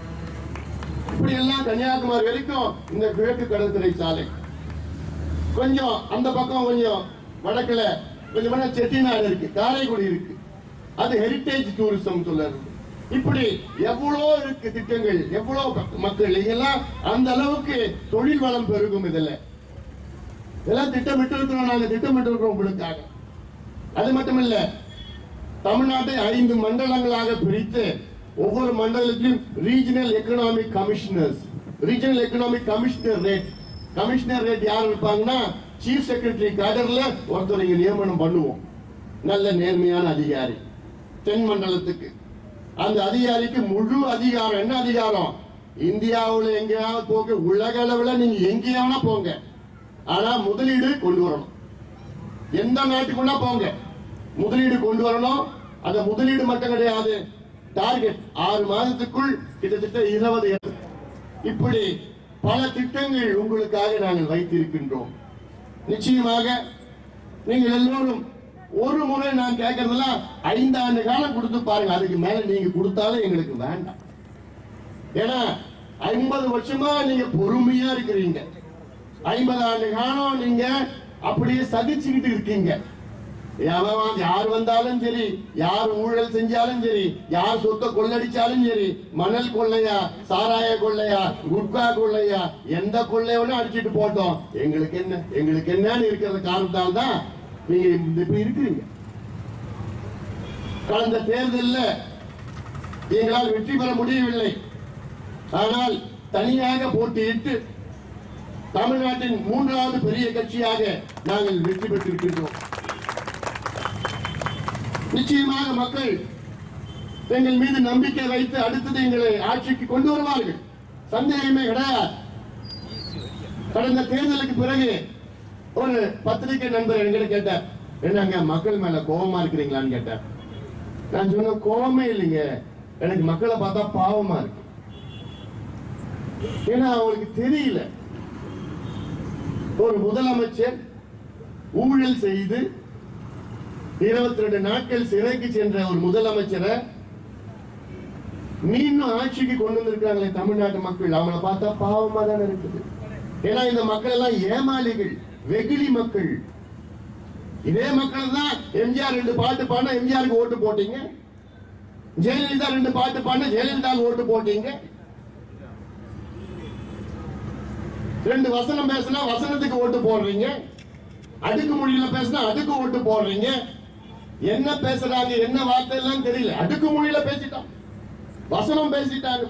இப்படி எல்லாம் கன்னியாகுமரி வரைக்கும் இந்த கிழக்கு கடற்கரை சாலை கொஞ்சம் அந்த பக்கம் கொஞ்சம் வடக்குல கொஞ்சம் வேணா செட்டிநாடு இருக்கு காரைக்குடி இருக்கு அது ஹெரிட்டேஜ் டூரிசம் சொல்லுறது இப்படி எவ்வளோ இருக்கு திட்டங்கள் எவ்வளோ மக்கள் இதெல்லாம் அந்த அளவுக்கு தொழில் வளம் பெருகும் இதுல இதெல்லாம் திட்டமிட்டு இருக்கிறோம் நாங்க திட்டமிட்டு இருக்கிறோம் உங்களுக்காக அது மட்டும் இல்ல தமிழ்நாட்டை ஐந்து மண்டலங்களாக பிரித்து ஒவ்வொரு மண்டலத்திலும் regional economic commissioners regional economic commissioner rate commissioner rate யார் இருப்பாங்கன்னா சீஃப் செக்ரட்டரி கேடர்ல ஒருத்தர் இங்க நியமனம் பண்ணுவோம் நல்ல நேர்மையான அதிகாரி தென் மண்டலத்துக்கு அந்த அதிகாரிக்கு முழு அதிகாரம் என்ன அதிகாரம் இந்தியாவுல எங்கேயாவது போக உலக அளவுல நீங்க எங்கேயாவது போங்க ஆனா முதலீடு கொண்டு வரணும் எந்த நாட்டுக்குள்ள போங்க முதலீடு கொண்டு வரணும் அந்த முதலீடு மட்டும் கிடையாது டார்கெட் ஆறு மாதத்துக்குள் கிட்டத்தட்ட இருபது இப்படி பல திட்டங்கள் உங்களுக்காக நாங்கள் வைத்திருக்கின்றோம் நிச்சயமாக நீங்கள் எல்லோரும் ஒரு முறை நான் கேட்கறதெல்லாம் ஐந்தாண்டு காலம் கொடுத்து பாருங்க அதுக்கு மேல நீங்க கொடுத்தாலும் எங்களுக்கு வேண்டாம் ஏன்னா ஐம்பது வருஷமா நீங்க பொறுமையா இருக்கிறீங்க ஐம்பது ஆண்டு காலம் நீங்க அப்படியே சகிச்சுக்கிட்டு இருக்கீங்க எவன் வந்து யார் வந்தாலும் சரி யார் ஊழல் செஞ்சாலும் சரி யார் சொத்தை கொள்ளடிச்சாலும் சரி மணல் கொள்ளையா சாராய கொள்ளையா குட்கா கொள்ளையா எந்த கொள்ளையோட அடிச்சிட்டு போட்டோம் எங்களுக்கு என்ன எங்களுக்கு என்னன்னு இருக்கிற காரணத்தால் தான் நீங்க இந்த இப்ப இருக்கிறீங்க கடந்த தேர்தலில் எங்களால் வெற்றி பெற முடியவில்லை ஆனால் தனியாக போட்டியிட்டு தமிழ்நாட்டின் மூன்றாவது பெரிய கட்சியாக நாங்கள் வெற்றி பெற்றிருக்கின்றோம் நிச்சயமாக மக்கள் எங்கள் மீது நம்பிக்கை வைத்து அடுத்தது எங்களை ஆட்சிக்கு கொண்டு வருவார்கள் சந்தேகமே கிடையாது கடந்த தேர்தலுக்கு பிறகு ஒரு பத்திரிகை நண்பர் என்கிட்ட கேட்டார் என்னங்க மக்கள் மேல கோபமா இருக்கிறீங்களான்னு கேட்டார் நான் சொன்ன கோபமே இல்லைங்க எனக்கு மக்களை பார்த்தா பாவமா இருக்கு ஏன்னா அவங்களுக்கு தெரியல ஒரு முதலமைச்சர் ஊழல் செய்து இருபத்தி ரெண்டு நாட்கள் சிறைக்கு சென்ற ஒரு முதலமைச்சரை மீண்டும் ஆட்சிக்கு கொண்டு வந்திருக்காங்களே தமிழ்நாட்டு மக்கள் அவங்கள பார்த்தா பாவமா தானே இருக்குது ஏன்னா இந்த மக்கள் எல்லாம் ஏமாளிகள் வெகுளி மக்கள் இதே மக்கள் தான் எம்ஜிஆர் ரெண்டு பாட்டு பாடினா எம்ஜிஆருக்கு ஓட்டு போட்டீங்க ஜெயலலிதா ரெண்டு பாட்டு பாடினா ஜெயலலிதா ஓட்டு போட்டீங்க ரெண்டு வசனம் பேசினா வசனத்துக்கு ஓட்டு போடுறீங்க அடுக்கு மொழியில பேசினா அடுக்கு ஓட்டு போடுறீங்க என்ன பேசுறாங்க என்ன வார்த்தை எல்லாம் தெரியல அடுக்கு மொழியில பேசிட்டான் வசனம் பேசிட்டாங்க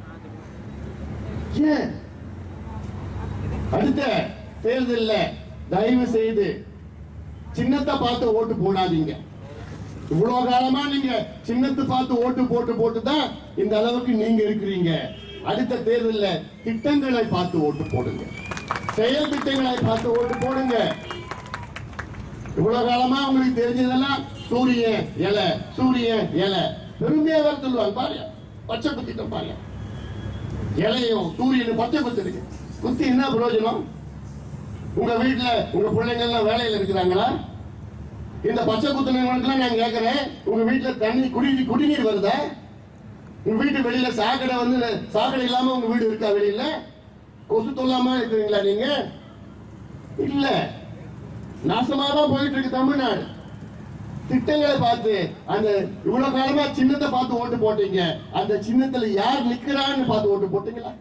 ஏன் அடுத்த தேர்தல்ல தயவு செய்து சின்னத்தை பார்த்து ஓட்டு போடாதீங்க இவ்வளவு காலமா நீங்க சின்னத்தை பார்த்து ஓட்டு போட்டு போட்டு தான் இந்த அளவுக்கு நீங்க இருக்கிறீங்க அடுத்த தேர்தல்ல திட்டங்களை பார்த்து ஓட்டு போடுங்க செயல் திட்டங்களை பார்த்து ஓட்டு போடுங்க இவ்வளவு காலமா உங்களுக்கு தெரிஞ்சதெல்லாம் சூரிய இலை சூரிய இலை பெருமையா வேற சொல்லுவாங்க பாருங்க பச்சை குத்திட்டம் பாருங்க இலையும் சூரியனும் பச்சை குத்திருக்கு குத்தி என்ன பிரயோஜனம் உங்க வீட்டுல உங்க பிள்ளைங்க எல்லாம் வேலையில இருக்கிறாங்களா இந்த பச்சை குத்துனவங்களுக்குலாம் நான் கேட்கிறேன் உங்க வீட்டுல தண்ணி குடி குடிநீர் வருதா உங்க வீட்டு வெளியில சாக்கடை வந்து சாக்கடை இல்லாம உங்க வீடு இருக்கா வெளியில கொசு தொல்லாம இருக்கிறீங்களா நீங்க இல்ல நாசமா தான் போயிட்டு இருக்கு தமிழ்நாடு திட்டங்களை பார்த்து அந்த இவ்வளவு காலமா சின்னத்தை பார்த்து ஓட்டு போட்டீங்க அந்த சின்னத்துல யார் நிக்கிறான்னு பார்த்து ஓட்டு போட்டீங்களா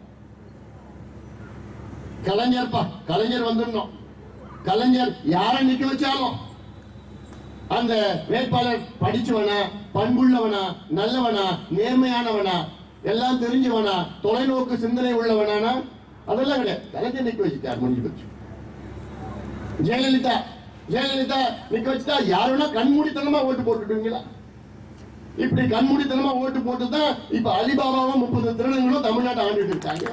கலைஞர்ப்பா கலைஞர் வந்துடணும் கலைஞர் யாரை நிக்க வச்சாலும் அந்த வேட்பாளர் படிச்சவனா பண்புள்ளவனா நல்லவனா நேர்மையானவனா எல்லாம் தெரிஞ்சவனா தொலைநோக்கு சிந்தனை உள்ளவனானா அதெல்லாம் கிடையாது கலைஞர் நிக்க வச்சுட்டார் முடிஞ்சு போச்சு ஜெயலலிதா ஜெயலலிதா நிக்க வச்சுட்டா யாருன்னா கண்மூடித்தனமா ஓட்டு போட்டுட்டீங்களா இப்படி கண்மூடித்தனமா ஓட்டு போட்டு தான் இப்ப அலிபாபாவும் முப்பது திருடங்களும் தமிழ்நாட்டை ஆண்டுட்டு இருக்காங்க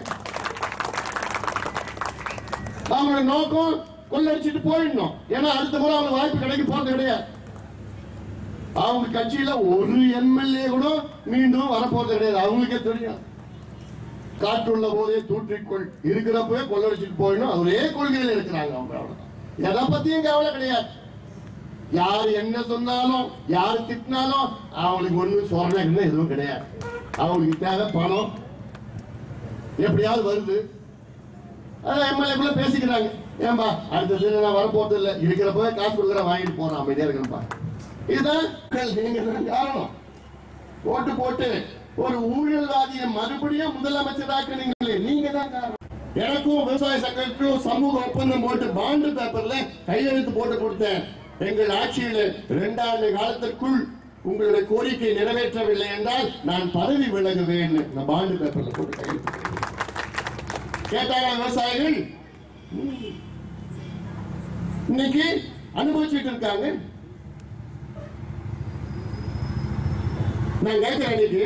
அவங்களோட நோக்கம் கொள்ளடிச்சிட்டு போயிடணும் ஏன்னா அடுத்த முறை அவங்க வாய்ப்பு கிடைக்க போறது கிடையாது அவங்க கட்சியில ஒரு எம்எல்ஏ கூட மீண்டும் வரப்போறது கிடையாது அவங்களுக்கே தெரியும் காற்றுள்ள போதே தூற்றிக்கொள் இருக்கிறப்பவே கொள்ளடிச்சிட்டு போயிடணும் அது ஒரே கொள்கையில இருக்கிறாங்க அவங்க அவ்வளவுதான் எதை பத்தியும் கவலை கிடையாது யார் என்ன சொன்னாலும் யார் திட்டினாலும் அவங்களுக்கு ஒண்ணு சொரணை எதுவும் கிடையாது அவங்களுக்கு தேவை பணம் எப்படியாவது வருது அதான் எம்எல்ஏக்குள்ள பேசிக்கிறாங்க ஏன்பா அடுத்த சீசன் நான் வரப்போறது இல்ல இருக்கிறப்ப காசு கொடுக்குற வாங்கிட்டு போறான் அமைதியா இருக்கணும்பா இதுதான் மக்கள் நீங்க தான் காரணம் ஓட்டு போட்டு ஒரு ஊழல்வாதியை மறுபடியும் முதலமைச்சராக்குனீங்களே நீங்க தான் காரணம் எனக்கும் விவசாய சங்கத்துக்கும் சமூக ஒப்பந்தம் போட்டு பாண்டு பேப்பர்ல கையெழுத்து போட்டு கொடுத்தேன் எங்கள் ஆட்சியில் இரண்டாண்டு காலத்திற்குள் உங்களுடைய கோரிக்கை நிறைவேற்றவில்லை என்றால் நான் பதவி விலகுவேன் நான் பாண்டு பேப்பர்ல போட்டு கையெழுத்து கேட்டாங்க விவசாயிகள் ம். இன்னைக்கு அனுபவிச்சுட்டு இருக்காங்க நான் கேட்கிறேன் இன்னைக்கு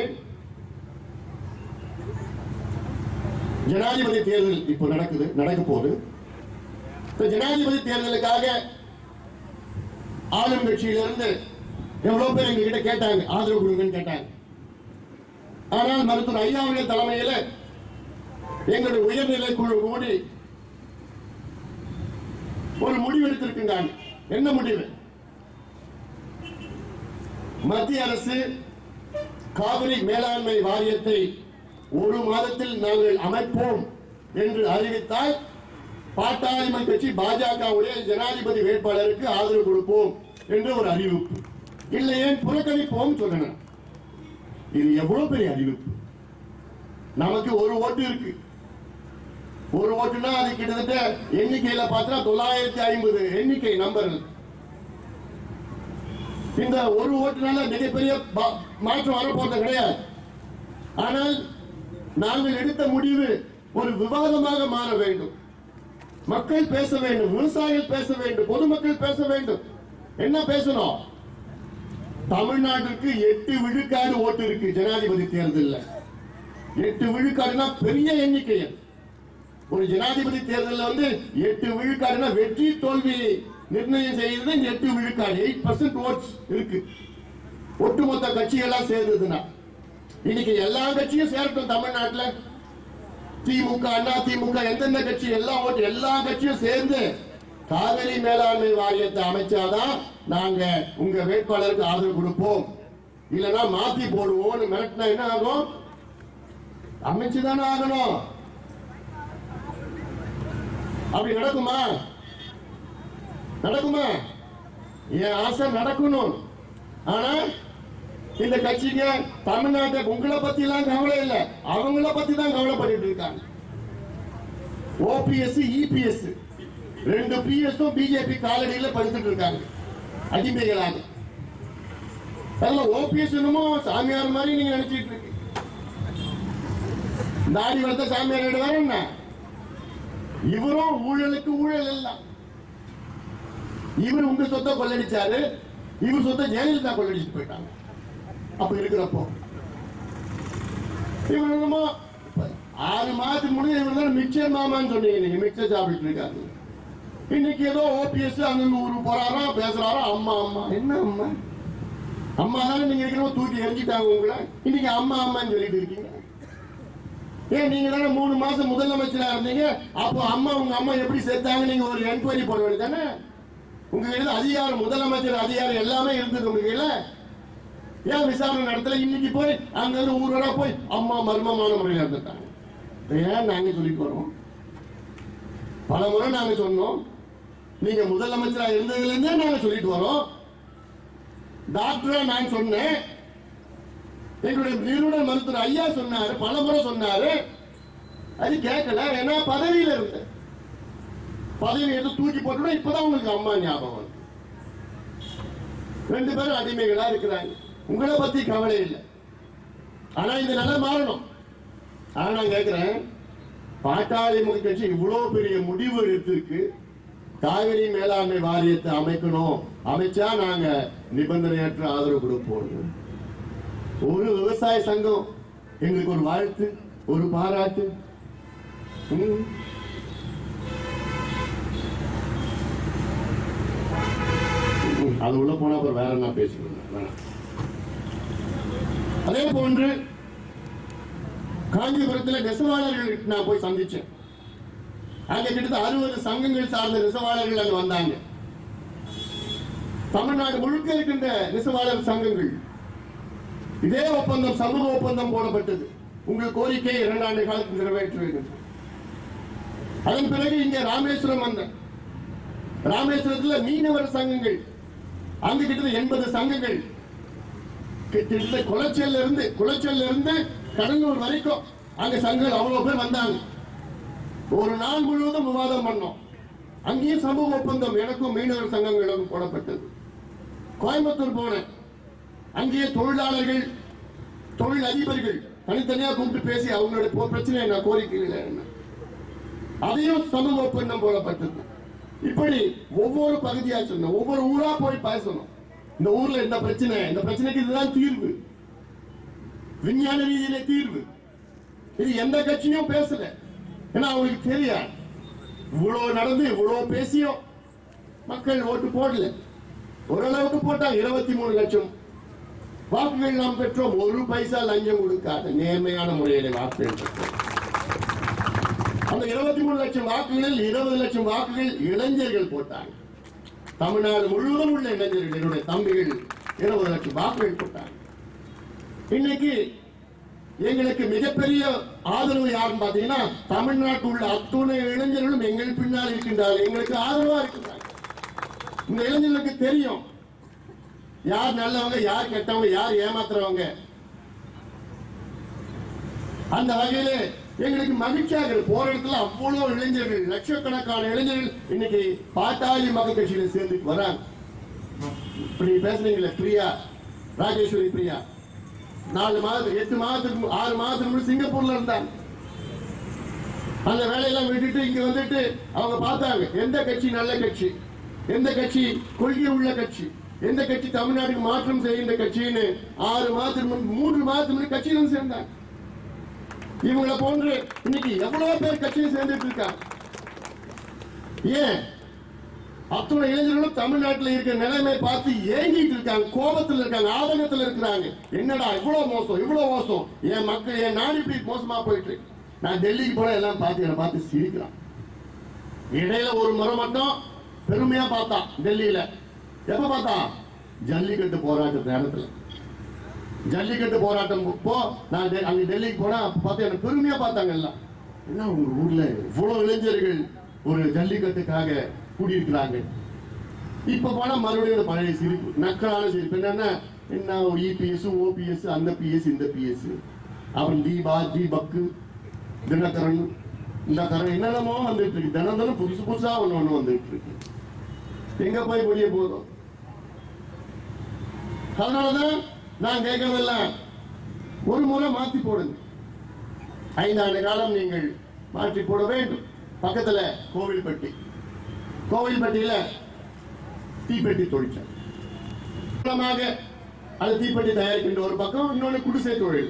ஜனாதிபதி தேர்தல் இப்போ நடக்குது நடக்க போகுது இந்த ஜனாதிபதி தேர்தலுக்காக ஆளும் கட்சியிலிருந்து எவ்வளவு பேர் எங்க கிட்ட கேட்டாங்க ஆதரவு கொடுங்கன்னு கேட்டாங்க ஆனால் மருத்துவர் ஐயாவுடைய தலைமையில எங்களுடைய உயர்நிலை குழு கூடி ஒரு முடிவு எடுத்திருக்கின்றாங்க என்ன முடிவு மத்திய அரசு காவிரி மேலாண்மை வாரியத்தை ஒரு மாதத்தில் நாங்கள் அமைப்போம் என்று அறிவித்தால் பாட்டாளிமன் கட்சி பாஜகவுடைய ஜனாதிபதி வேட்பாளருக்கு ஆதரவு கொடுப்போம் என்று ஒரு அறிவிப்பு இல்லையே புறக்கணிப்போம் சொல்லணும் இது எவ்வளவு பெரிய அறிவிப்பு நமக்கு ஒரு ஓட்டு இருக்கு ஒரு ஓட்டுனா அது கிட்டத்தட்ட எண்ணிக்கையில பார்த்தா தொள்ளாயிரத்தி ஐம்பது எண்ணிக்கை நம்பர்கள் இந்த ஒரு ஓட்டுனால மிகப்பெரிய பா- மாற்றம் வரப்போறது கிடையாது ஆனால் நாங்கள் எடுத்த முடிவு ஒரு விவாதமாக மாற வேண்டும் மக்கள் பேச வேண்டும் விவசாயிகள் பேச வேண்டும் பொதுமக்கள் பேச வேண்டும் என்ன பேசணும் தமிழ்நாட்டிற்கு எட்டு விழுக்காடு ஓட்டு இருக்கு ஜனாதிபதி தேர்தலில் எட்டு விழுக்காடுனா பெரிய எண்ணிக்கை அது. ஒரு ஜனாதிபதி தேர்தலில் வந்து எட்டு விழுக்காடுனா வெற்றி தோல்வி நிர்ணயம் செய்யறது இந்த எட்டு விழுக்காடு எயிட் பர்சன்ட் ஓட்ஸ் இருக்கு ஒட்டுமொத்த கட்சிகள்லாம் சேர்ந்ததுன்னா இன்னைக்கு எல்லா கட்சியும் சேரட்டும் தமிழ்நாட்டுல திமுக அண்ணா திமுக எந்தெந்த கட்சி எல்லா ஓட்டு எல்லா கட்சியும் சேர்ந்து காவிரி மேலாண்மை வாரியத்தை அமைச்சாதான் நாங்க உங்க வேட்பாளருக்கு ஆதரவு கொடுப்போம் இல்லனா மாத்தி போடுவோம்னு மிரட்டினா என்ன ஆகும் அமைச்சுதானே ஆகணும் அப்படி நடக்குமா நடக்குமா என் ஆசை நடக்கணும் ஆனா இந்த கட்சிங்க தமிழ்நாட்டை உங்களை பத்தி எல்லாம் கவலை இல்லை அவங்கள பத்தி தான் கவலைப்பட்டு இருக்காங்க ஓபிஎஸ் இபிஎஸ் ரெண்டு பிஎஸும் பிஜேபி காலடியில படுத்துட்டு இருக்காங்க அடிமைகளாக அதெல்லாம் ஓபிஎஸ் என்னமோ சாமியார் மாதிரி நீங்க நினைச்சிட்டு இருக்கு தாடி வளர்த்த சாமியார் ஆயிடுவாரு என்ன இவரும் ஊழலுக்கு ஊழல் எல்லாம் இவர் உங்க சொத்தை கொள்ளடிச்சாரு இவர் சொத்தை ஜெயலலிதா கொள்ளடிச்சுட்டு போயிட்டாங்க அப்ப இருக்கிறப்போ இவர் என்னமோ ஆறு மாதத்துக்கு முன்னாடி இவர் தான் மிக்சர் மாமான்னு சொன்னீங்க நீங்க மிக்சர் சாப்பிட்டு இருக்காரு இன்னைக்கு ஏதோ ஓபிஎஸ் அங்க ஊருக்கு போறாரோ பேசுறாரோ அம்மா அம்மா என்ன அம்மா அம்மா தானே நீங்க இருக்கிறவங்க தூக்கி எரிஞ்சிட்டாங்க உங்களை இன்னைக்கு அம்மா அம்மான்னு சொல்லிட்டு இருக்கீங்க ஏன் நீங்க தானே மூணு மாசம் முதலமைச்சரா இருந்தீங்க அப்போ அம்மா உங்க அம்மா எப்படி செத்தாங்க நீங்க ஒரு என்கொயரி போட வேண்டியது தானே உங்க கையில அதிகாரம் முதலமைச்சர் அதிகாரம் எல்லாமே இருந்தது உங்க கையில ஏன் விசாரணை நடத்தல இன்னைக்கு போய் அங்க இருந்து ஊரோட போய் அம்மா மர்மமான முறையில் இருந்துட்டாங்க இதை ஏன் நாங்க சொல்லிட்டு வரோம் பல முறை நாங்க சொன்னோம் நீங்க முதலமைச்சரா இருந்ததுல இருந்தே நாங்க சொல்லிட்டு வரோம் டாக்டரா நான் சொன்னேன் எங்களுடைய நிறுவன மருத்துவர் ஐயா சொன்னாரு பல முறை சொன்னாரு அது கேட்கல ஏன்னா பதவியில இருந்த பதவி எடுத்து தூக்கி போட்டோம்னா இப்பதான் உங்களுக்கு அம்மா ஞாபகம் வருது. ரெண்டு பேரும் அடிமைகளா இருக்கிறாங்க உங்களை பத்தி கவலை இல்லை ஆனா இந்த நிலை மாறணும் ஆனா நான் கேட்கிறேன் பாட்டாளி மக்கள் கட்சி இவ்வளவு பெரிய முடிவு எடுத்திருக்கு காவிரி மேலாண்மை வாரியத்தை அமைக்கணும் அமைச்சா நாங்க நிபந்தனையற்ற ஆதரவு கொடுப்போம் ஒரு விவசாய சங்கம் எங்களுக்கு ஒரு வாழ்த்து ஒரு பாராட்டு ம். ம், அது உள்ள போனா அப்புறம் வேற என்ன பேசிக்கணும் வேணாம். அதே போன்று காஞ்சிபுரத்தில் நெசவாளர்கள் நான் போய் சந்திச்சேன் அங்க கிட்டத்தட்ட அறுபது சங்கங்கள் சார்ந்த நெசவாளர்கள் அங்க வந்தாங்க தமிழ்நாடு முழுக்க இருக்கின்ற நெசவாளர் சங்கங்கள் இதே ஒப்பந்தம் சமூக ஒப்பந்தம் போடப்பட்டது உங்கள் கோரிக்கை இரண்டாண்டு காலத்தில் நிறைவேற்ற வேண்டும் அதன் பிறகு இங்கே ராமேஸ்வரம் வந்த ராமேஸ்வரத்துல மீனவர் சங்கங்கள் அங்க கிட்டத்தட்ட எண்பது சங்கங்கள் கிட்டத்தட்ட குளச்சல்ல இருந்து குளச்சல்ல இருந்து கடலூர் வரைக்கும் அங்க சங்கங்கள் அவ்வளவு பேர் வந்தாங்க ஒரு நாள் முழுவதும் விவாதம் பண்ணோம் அங்கேயும் சமூக ஒப்பந்தம் எனக்கும் மீனவர் சங்கங்களுக்கும் போடப்பட்டது கோயம்புத்தூர் போனேன் அங்கேயே தொழிலாளர்கள் தொழில் அதிபர்கள் தனித்தனியா கூப்பிட்டு பேசி அவங்களுடைய போ- பிரச்சனை என்ன கோரிக்கைகள் என்ன அதையும் சமூக ஒப்பந்தம் போடப்பட்டது இப்படி ஒவ்வொரு பகுதியா சொன்னோம் ஒவ்வொரு ஊரா போய் பேசணும் இந்த ஊர்ல இந்த பிரச்சனை இந்த பிரச்சனைக்கு இதுதான் தீர்வு விஞ்ஞான ரீதியில தீர்வு இது எந்த கட்சியும் பேசல ஏன்னா அவங்களுக்கு தெரியாது இவ்வளவு நடந்து இவ்வளவு பேசியும் மக்கள் ஓட்டு போடல ஓரளவுக்கு போட்டாங்க இருபத்தி மூணு லட்சம் வாக்குகள் நாம் பெற்றோம் ஒரு பைசா லஞ்சம் கொடுக்காத நேர்மையான முறையில் வாக்குகள் பெற்றோம் அந்த இருபத்தி மூணு லட்சம் வாக்குகளில் இருபது லட்சம் வாக்குகள் இளைஞர்கள் போட்டாங்க தமிழ்நாடு முழுவதும் உள்ள இளைஞர்கள் என்னுடைய தம்பிகள் இருபது லட்சம் வாக்குகள் போட்டாங்க இன்னைக்கு எங்களுக்கு மிகப்பெரிய ஆதரவு யாருன்னு பாத்தீங்கன்னா தமிழ்நாட்டில் உள்ள அத்துணை இளைஞர்களும் எங்கள் பின்னால் இருக்கின்றார்கள் எங்களுக்கு ஆதரவா இருக்கின்றார்கள் இந்த இளைஞர்களுக்கு தெரியும் யார் நல்லவங்க யார் கெட்டவங்க யார் ஏமாத்துறவங்க அந்த வகையில எங்களுக்கு மகிழ்ச்சியாக இருக்கு போற இடத்துல அவ்வளவு இளைஞர்கள் லட்சக்கணக்கான இளைஞர்கள் இன்னைக்கு பாட்டாளி மக்கள் கட்சியில சேர்ந்து வராங்க இப்படி பேசுனீங்கல்ல பிரியா ராஜேஸ்வரி பிரியா நாலு மாதம் எட்டு மாதத்துக்கு மு- ஆறு மாதத்துக்கு முன்னாடி சிங்கப்பூர்ல இருந்தாங்க அந்த வேலையெல்லாம் விட்டுட்டு இங்க வந்துட்டு அவங்க பார்த்தாங்க எந்த கட்சி நல்ல கட்சி எந்த கட்சி கொள்கை உள்ள கட்சி எந்த கட்சி தமிழ்நாட்டுக்கு மாற்றம் செய்கின்ற கட்சின்னு ஆறு மாதத்துக்கு முன் மூன்று மாதத்துக்கு முன்னாடி கட்சியில வந்து சேர்ந்தாங்க இவங்களை போன்று இன்னைக்கு எவ்வளவு பேர் கட்சியை சேர்ந்துட்டு இருக்காங்க ஏன் அத்துணை இளைஞர்களும் தமிழ்நாட்டில் இருக்கிற நிலைமை பார்த்து ஏங்கிட்டு இருக்காங்க கோபத்தில் இருக்காங்க ஆதங்கத்தில் இருக்கிறாங்க என்னடா இவ்வளவு மோசம் இவ்வளவு மோசம் என் மக்கள் என் நாடு இப்படி மோசமா போயிட்டு இருக்கு. நான் டெல்லிக்கு போன எல்லாம் பார்த்து என்னை பார்த்து சிரிக்கிறான் இடையில ஒரு முறை மட்டும் பெருமையா பார்த்தான் டெல்லியில எப்ப பார்த்தான் ஜல்லிக்கட்டு போராட்ட நேரத்துல ஜல்லிக்கட்டு போராட்டம் போ நான் டெ- அங்க டெல்லிக்கு போனா அப்ப பார்த்து எனக்கு பெருமையா பார்த்தாங்க எல்லாம் என்ன உங்க ஊர்ல இவ்வளவு இளைஞர்கள் ஒரு ஜல்லிக்கட்டுக்காக கூடியிருக்கிறாங்க இப்ப போனா மறுபடியும் அந்த பழைய சிரிப்பு நக்கலான சிரிப்பு என்னன்னா என்ன இபிஎஸ் ஓபிஎஸ் அந்த பிஎஸ் இந்த பிஎஸ் அப்புறம் தீபா தீபக்கு தினகரன் இந்த கரன் என்னென்னமோ வந்துட்டு இருக்கு தினம் தினம் புதுசு புதுசா ஒண்ணு ஒண்ணு வந்துட்டு இருக்கு எங்க போய் முடிய போதும் அதனாலதான் நான் கேட்கறதெல்லாம் ஒரு முறை மாத்தி போடுங்க ஐந்தாண்டு காலம் நீங்கள் மாற்றி போட வேண்டும் பக்கத்துல கோவில்பட்டி கோவில்பட்டியில தீப்பெட்டி தொழிற்சாலை மூலமாக அது தீப்பெட்டி தயாரிக்கின்ற ஒரு பக்கம் இன்னொன்று குடிசை தொழில்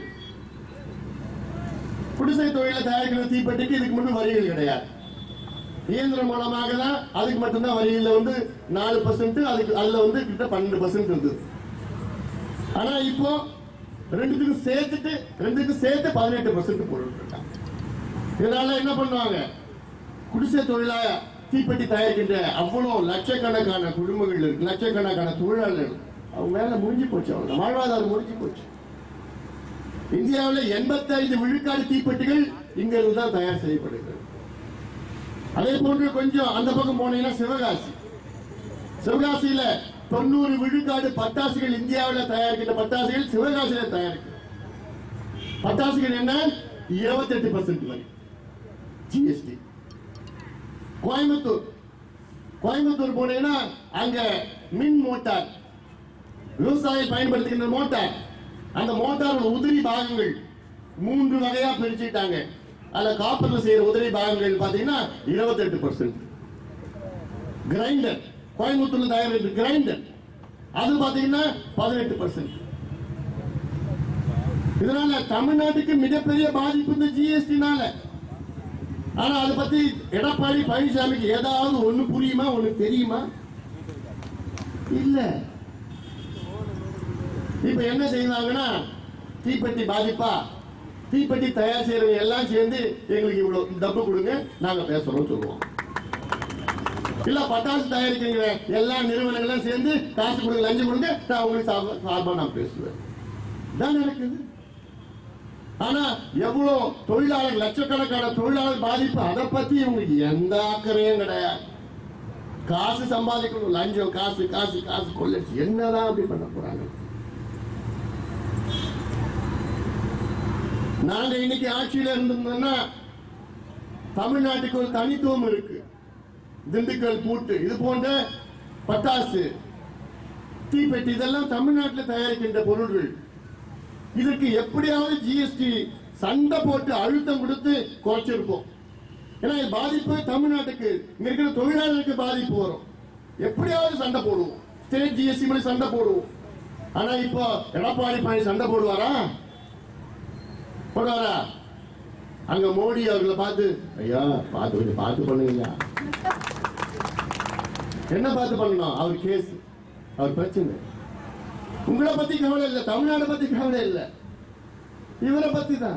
குடிசை தொழில தயாரிக்கிற தீப்பெட்டிக்கு இதுக்கு மட்டும் வரிகள் கிடையாது இயந்திரம் மூலமாக தான் அதுக்கு மட்டும்தான் வரியில் வந்து நாலு பர்சன்ட் அதுக்கு அதுல வந்து கிட்ட பன்னெண்டு பர்சன்ட் இருந்தது ஆனா இப்போ ரெண்டுத்துக்கும் சேர்த்துட்டு ரெண்டுக்கும் சேர்த்து பதினெட்டு பர்சன்ட் போட்டுருக்காங்க இதனால என்ன பண்ணுவாங்க குடிசை தொழிலா தீப்பெட்டி தயாரிக்கின்ற அவ்வளவு லட்சக்கணக்கான குடும்பங்கள் இருக்கு லட்சக்கணக்கான தொழிலாளர்கள் அவங்க மேல முடிஞ்சு போச்சு அவங்க வாழ்வாதாரம் முடிஞ்சு போச்சு இந்தியாவில் எண்பத்தைந்து விழுக்காடு தீப்பெட்டிகள் இங்க இருந்து தான் தயார் செய்யப்படுகிறது அதே போன்று கொஞ்சம் அந்த பக்கம் போனீங்கன்னா சிவகாசி சிவகாசியில தொண்ணூறு விழுக்காடு பட்டாசுகள் இந்தியாவில் தயாரிக்கின்ற பட்டாசுகள் சிவகாசியில தயாரிக்கும் பட்டாசுகள் என்ன இருபத்தெட்டு பர்சன்ட் வரி ஜிஎஸ்டி கோயம்புத்தூர் கோயம்புத்தூர் போனீங்கன்னா அங்க மின் மோட்டார் விவசாயம் பயன்படுத்துகின்ற மோட்டார் அந்த மோட்டாரோட உதிரி பாகங்கள் மூன்று வகையா பிரிச்சுட்டாங்க அதுல காப்பர்ல செய்யற உதிரி பாகங்கள் பாத்தீங்கன்னா இருபத்தெட்டு பர்சன்ட் கிரைண்டர் கோயம்புத்தூர்ல தயாரிக்கிற கிரைண்டர் அது பாத்தீங்கன்னா பதினெட்டு பர்சன்ட் இதனால தமிழ்நாட்டுக்கு மிகப்பெரிய பாதிப்பு இந்த ஜிஎஸ்டினால ஆனா அதை பத்தி எடப்பாடி பழனிசாமிக்கு ஏதாவது ஒண்ணு புரியுமா ஒண்ணு தெரியுமா இல்ல இப்ப என்ன செய்வாங்கன்னா தீப்பெட்டி பாதிப்பா தீப்பெட்டி தயார் செய்யறவங்க எல்லாம் சேர்ந்து எங்களுக்கு இவ்வளவு டப்பு கொடுங்க நாங்க பேசுறோம் சொல்லுவோம் இல்ல பட்டாசு தயாரிக்கிறீங்க எல்லா நிறுவனங்களும் சேர்ந்து காசு கொடுங்க லஞ்சம் கொடுங்க நான் உங்களுக்கு சார்பா- சார்பா நான் பேசுவேன் தான் நடக்குது ஆனா எவ்வளவு தொழிலாளர் லட்சக்கணக்கான தொழிலாளர் பாதிப்பு அதை பத்தி இவங்களுக்கு எந்த அக்கறையும் கிடையாது காசு சம்பாதிக்கணும் லஞ்சம் காசு காசு காசு கொள்ளடிச்சு என்னதான் அப்படி பண்ண போறாங்க நாங்க இன்னைக்கு ஆட்சியில இருந்திருந்தோம்னா தமிழ்நாட்டுக்கு ஒரு தனித்துவம் இருக்கு திண்டுக்கல் பூட்டு இது போன்ற பட்டாசு தீப்பெட்டி இதெல்லாம் தமிழ்நாட்டில் தயாரிக்கின்ற பொருள்கள் இதுக்கு எப்படியாவது ஜிஎஸ்டி சண்டை போட்டு அழுத்தம் கொடுத்து குறைச்சிருப்போம் ஏன்னா இது பாதிப்பு தமிழ்நாட்டுக்கு இங்க இருக்கிற தொழிலாளர்களுக்கு பாதிப்பு வரும் எப்படியாவது சண்டை போடுவோம் ஸ்டேட் ஜிஎஸ்டி மாதிரி சண்டை போடுவோம் ஆனா இப்போ எடப்பாடி பழனி சண்டை போடுவாரா போடுவாரா அங்க மோடி அவர்களை பார்த்து ஐயா பார்த்து கொஞ்சம் பார்த்து பண்ணுங்க என்ன பார்த்து பண்ணணும் அவர் கேஸ் அவர் பிரச்சனை உங்களை பத்தி கவலை இல்லை தமிழ்நாட்டை பத்தி கவலை இல்லை இவரை பத்தி தான்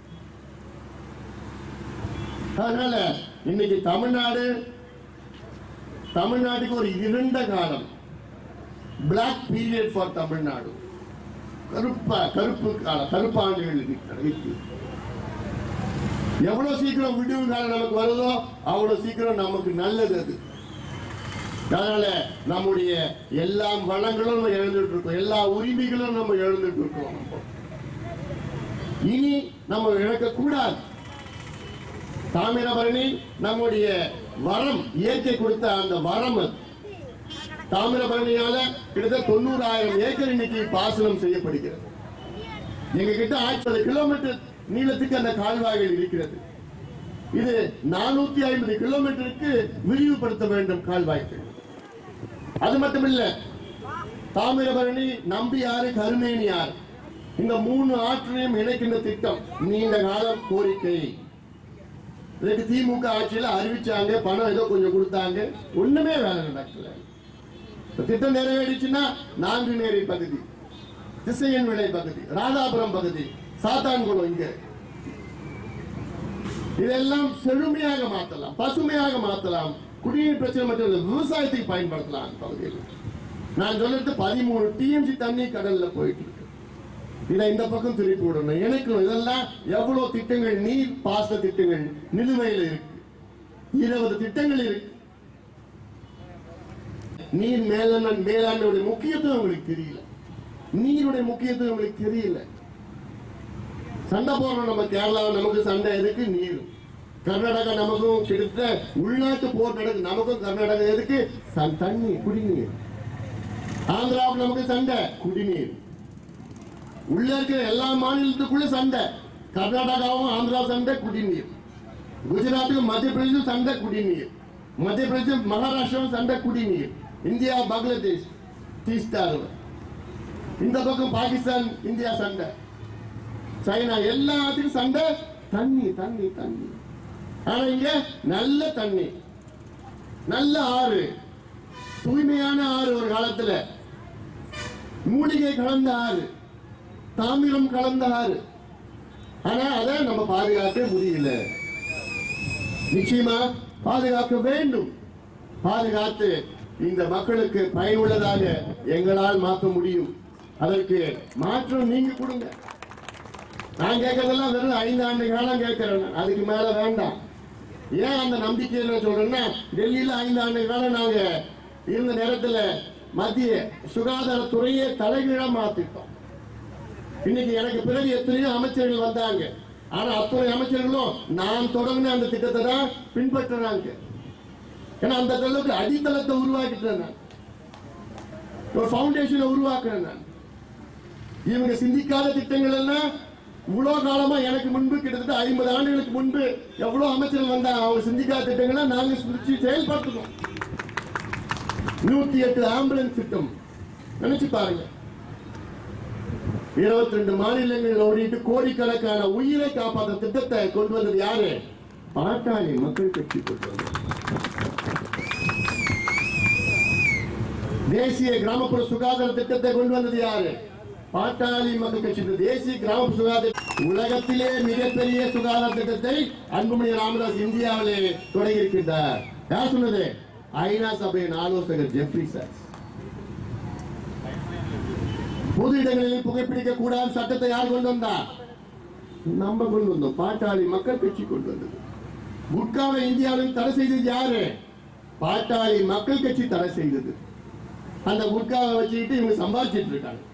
அதனால இன்னைக்கு தமிழ்நாடு தமிழ்நாட்டுக்கு ஒரு இருண்ட காலம் பிளாக் பீரியட் ஃபார் தமிழ்நாடு கருப்பா கருப்பு காலம் கருப்பாண்டுகள் இருக்கு எவ்வளவு சீக்கிரம் விடிவு காலம் நமக்கு வருதோ அவ்வளவு சீக்கிரம் நமக்கு நல்லது அது அதனால நம்முடைய எல்லா வளங்களும் நம்ம இழந்துட்டு இருக்கோம் எல்லா உரிமைகளும் நம்ம இழந்துட்டு இருக்கோம் இனி நம்ம இழக்க கூடாது தாமிரபரணி நம்முடைய வரம் இயற்கை கொடுத்த அந்த வரம் அது தாமிரபரணியால கிட்டத்தட்ட தொண்ணூறாயிரம் ஏக்கர் இன்னைக்கு பாசனம் செய்யப்படுகிறது எங்க கிட்ட ஐம்பது கிலோமீட்டர் நீளத்துக்கு அந்த கால்வாய்கள் இருக்கிறது இது நானூத்தி ஐம்பது கிலோமீட்டருக்கு விரிவுபடுத்த வேண்டும் கால்வாய்கள் அது மட்டும் இல்ல தாமிரபரணி நம்பியாறு கருமேனியார் இந்த மூணு ஆற்றையும் இணைக்கின்ற திட்டம் நீண்ட காலம் கோரிக்கை இதுக்கு திமுக ஆட்சியில அறிவிச்சாங்க பணம் ஏதோ கொஞ்சம் கொடுத்தாங்க ஒண்ணுமே வேலை நடக்கல இந்த திட்டம் நிறைவேறிச்சுன்னா நான்குநேரி பகுதி திசையன் விளை பகுதி ராதாபுரம் பகுதி சாத்தான்குளம் இங்க இதெல்லாம் செழுமையாக மாற்றலாம் பசுமையாக மாற்றலாம் குடிநீர் பிரச்சனை மட்டும் இல்லை விவசாயத்துக்கு பயன்படுத்தலாம் அந்த பகுதியில் நான் சொல்றது பதிமூணு டிஎம்சி தண்ணி கடல்ல போயிட்டு இருக்கு இதை இந்த பக்கம் திருப்பி விடணும் இணைக்கணும் இதெல்லாம் எவ்வளவு திட்டங்கள் நீர் பாசன திட்டங்கள் நிலுவையில் இருக்கு இருபது திட்டங்கள் இருக்கு நீர் மேலாண்மை மேலாண்மையுடைய முக்கியத்துவம் உங்களுக்கு தெரியல நீருடைய முக்கியத்துவம் உங்களுக்கு தெரியல சண்டை போடுறோம் நம்ம கேரளா நமக்கு சண்டை எதுக்கு நீர் கர்நாடகா நமக்கும் கிட்டத்தட்ட உள்நாட்டு போர் நடக்குது நமக்கும் கர்நாடகா எதுக்கு ச- தண்ணி குடிநீர் ஆந்திராவுக்கு நமக்கு சண்டை குடிநீர் உள்ள இருக்கிற எல்லா மாநிலத்துக்குள்ள சண்டை கர்நாடகாவும் ஆந்திரா சண்டை குடிநீர் குஜராத்துக்கும் மத்திய பிரதேசம் சண்டை குடிநீர் மத்திய பிரதேசம் மகாராஷ்டிராவும் சண்டை குடிநீர் இந்தியா பங்களாதேஷ் தீஸ்டார் இந்த பக்கம் பாகிஸ்தான் இந்தியா சண்டை சைனா எல்லாத்துக்கும் சண்டை தண்ணி தண்ணி தண்ணி ஆனா இங்க நல்ல தண்ணி நல்ல ஆறு தூய்மையான ஆறு ஒரு காலத்துல மூலிகை கலந்த ஆறு தாமிரம் கலந்த ஆறு ஆனா அதை நம்ம பாதுகாக்க முடியல நிச்சயமா பாதுகாக்க வேண்டும் பாதுகாத்து இந்த மக்களுக்கு பயனுள்ளதாக எங்களால் மாற்ற முடியும் அதற்கு மாற்றம் நீங்க கொடுங்க நான் கேட்கறதெல்லாம் வெறும் ஐந்து ஆண்டு காலம் கேட்கிறேன் நான். அதுக்கு மேல வேண்டாம் ஏன் அந்த நம்பிக்கையில சொல்றேன்னா டெல்லியில ஐந்து ஆண்டு காலம் நாங்க இருந்த நேரத்துல மத்திய சுகாதாரத்துறையை தலைகீழா மாத்திட்டோம் இன்னைக்கு எனக்கு பிறகு எத்தனையோ அமைச்சர்கள் வந்தாங்க ஆனா அத்துறை அமைச்சர்களும் நான் தொடங்கின அந்த திட்டத்தை தான் பின்பற்றுறாங்க ஏன்னா அந்த அளவுக்கு அடித்தளத்தை உருவாக்கிட்டேன் நான் ஒரு ஃபவுண்டேஷனை உருவாக்குறேன் நான் இவங்க சிந்திக்காத திட்டங்கள் எல்லாம் இவ்வளவு காலமா எனக்கு முன்பு கிட்டத்தட்ட ஐம்பது ஆண்டுகளுக்கு முன்பு எவ்வளவு அமைச்சர்கள் வந்தாங்க அவங்க சிந்திக்காத திட்டங்களை நாங்க சிந்திச்சு செயல்படுத்தணும் நூத்தி எட்டு ஆம்புலன்ஸ் திட்டம் நினைச்சு பாருங்க இருபத்தி ரெண்டு மாநிலங்களில் ஓடிட்டு கோடிக்கணக்கான உயிரை காப்பாற்ற திட்டத்தை கொண்டு வந்தது யாரு பாட்டாளி மக்கள் கட்சி கொண்டு வந்தது தேசிய கிராமப்புற சுகாதார திட்டத்தை கொண்டு வந்தது யாரு பாட்டாளி மக்கள் கட்சி இந்த தேசிய கிராமப்புற சுகாதார உலகத்திலே மிகப்பெரிய சுகாதார திட்டத்தை அன்புமணி ராமதாஸ் இந்தியாவிலே தொடங்கி இருக்கின்றார் யார் சொன்னது ஐநா சபையின் ஆலோசகர் ஜெஃப்ரி சார் பொது இடங்களில் புகைப்பிடிக்க கூடாது சட்டத்தை யார் கொண்டு வந்தா நம்ம கொண்டு வந்தோம் பாட்டாளி மக்கள் கட்சி கொண்டு வந்தது குட்காவை இந்தியாவில் தடை செய்தது யாரு பாட்டாளி மக்கள் கட்சி தடை செய்தது அந்த குட்காவை வச்சுக்கிட்டு இவங்க சம்பாதிச்சிட்டு இருக்காங்க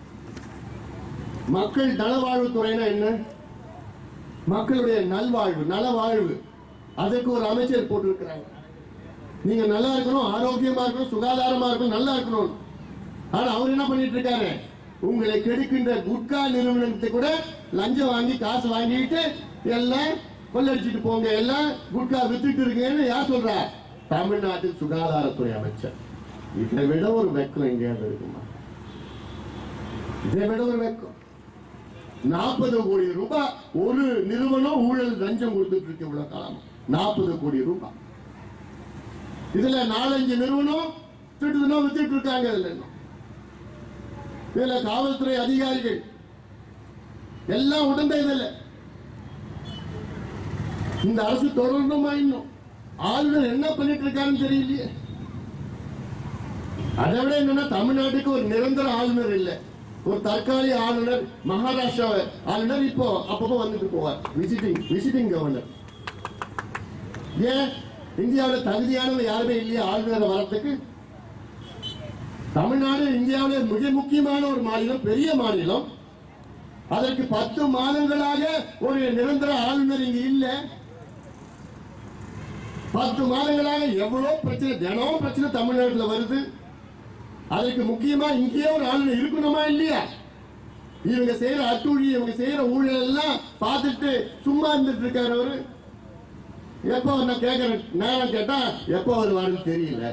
மக்கள் நலவாழ்வுத்துறைனா என்ன மக்களுடைய நல்வாழ்வு நலவாழ்வு அதுக்கு ஒரு அமைச்சர் போட்டிருக்கிறாங்க நீங்க நல்லா இருக்கணும் ஆரோக்கியமா இருக்கணும் சுகாதாரமா இருக்கணும் நல்லா இருக்கணும் ஆனா அவர் என்ன பண்ணிட்டு இருக்காரு உங்களை கெடுக்கின்ற குட்கா நிறுவனத்தை கூட லஞ்சம் வாங்கி காசு வாங்கிட்டு எல்லாம் கொள்ளடிச்சிட்டு போங்க எல்லாம் குட்கா வித்துட்டு இருக்கீங்கன்னு யார் சொல்றா தமிழ்நாட்டில் சுகாதாரத்துறை அமைச்சர் இதை விட ஒரு வெக்கம் எங்கேயாவது இருக்குமா இதை விட ஒரு வெக்கம் நாற்பது கோடி ரூபாய் ஒரு நிறுவனம் ஊழல் லஞ்சம் கொடுத்துட்டு இருக்கு இவ்வளவு காலம் நாற்பது கோடி ரூபாய் இதுல நாலஞ்சு நிறுவனம் திட்டுதுனா வித்துட்டு இருக்காங்க இதுல இன்னும். இதுல காவல்துறை அதிகாரிகள் எல்லாம் உடந்த இதுல இந்த அரசு தொடரணுமா இன்னும் ஆளுநர் என்ன பண்ணிட்டு இருக்காருன்னு தெரியலையே அதை விட என்னன்னா தமிழ்நாட்டுக்கு ஒரு நிரந்தர ஆளுநர் இல்ல ஒரு தற்காலிக ஆளுநர் மகாராஷ்டிரா ஆளுநர் இப்போ அப்பப்போ வந்துட்டு போவார் விசிட்டிங் விசிட்டிங் கவர்னர் ஏன் இந்தியாவில் தகுதியானவங்க யாருமே இல்லையா ஆளுநரை வரத்துக்கு தமிழ்நாடு இந்தியாவிலே மிக முக்கியமான ஒரு மாநிலம் பெரிய மாநிலம் அதற்கு பத்து மாதங்களாக ஒரு நிரந்தர ஆளுநர் இங்க இல்ல பத்து மாதங்களாக எவ்வளவு பிரச்சனை தினமும் பிரச்சனை தமிழ்நாட்டுல வருது அதற்கு முக்கியமா இங்கேயே ஒரு ஆளுநர் இருக்கணுமா இல்லையா இவங்க செய்யற அட்டூழி இவங்க செய்யற ஊழல் எல்லாம் பார்த்துட்டு சும்மா இருந்துட்டு இருக்காரு அவரு எப்போ நான் கேட்கறேன் நேரம் கேட்டா எப்போ வருவாருன்னு தெரியல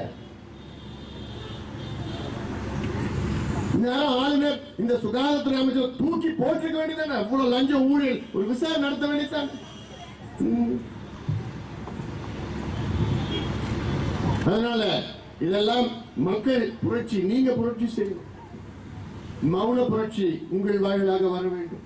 நேரம் ஆளுநர் இந்த சுகாதாரத்துறை அமைச்சர் தூக்கி போட்டிருக்க வேண்டியதானே இவ்வளவு லஞ்சம் ஊழல் ஒரு விசாரணை நடத்த வேண்டியதுதான் ம். அதனால இதெல்லாம் மக்கள் புரட்சி நீங்க புரட்சி செய்யணும் மௌன புரட்சி உங்கள் வாயிலாக வர வேண்டும்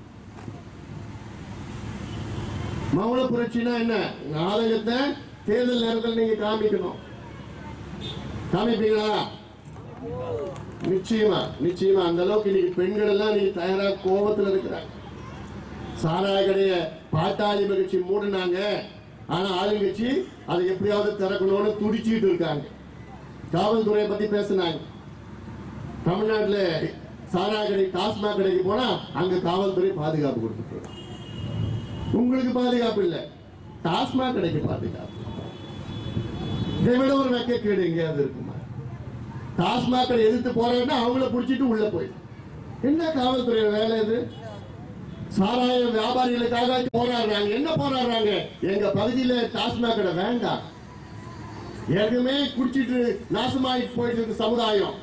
மௌன புரட்சினா என்ன நாடகத்தை தேர்தல் நேரத்தில் நீங்க காமிக்கணும் காமிப்பீங்களா நிச்சயமா நிச்சயமா அந்த அளவுக்கு இன்னைக்கு பெண்கள் எல்லாம் நீங்க தயாரா கோபத்துல இருக்கிறாங்க சாராய கடைய பாட்டாளி மகிழ்ச்சி மூடினாங்க ஆனா ஆளுங்கட்சி அதை எப்படியாவது திறக்கணும்னு துடிச்சிட்டு இருக்காங்க காவல்துறையை பத்தி பேசினாங்க தமிழ்நாட்டுல சாராய கடை டாஸ்மாக் கடைக்கு போனா அங்க காவல்துறை பாதுகாப்பு கொடுத்துட்டு இருக்காங்க. உங்களுக்கு பாதுகாப்பு இல்ல டாஸ்மாக் கடைக்கு பாதுகாப்பு இதை விட ஒரு வெக்கக்கேடு எங்கேயாவது இருக்குமா டாஸ்மாக் கடை எதிர்த்து போறேன்னா அவங்கள பிடிச்சிட்டு உள்ள போயிடும் என்ன காவல்துறை வேலை இது சாராய வியாபாரிகளுக்காக போராடுறாங்க என்ன போராடுறாங்க எங்க பகுதியில டாஸ்மாக் கடை வேண்டாம் ஏற்கனவே குடிச்சிட்டு நாசமாயிட்டு போயிட்டு இருக்க சமுதாயம்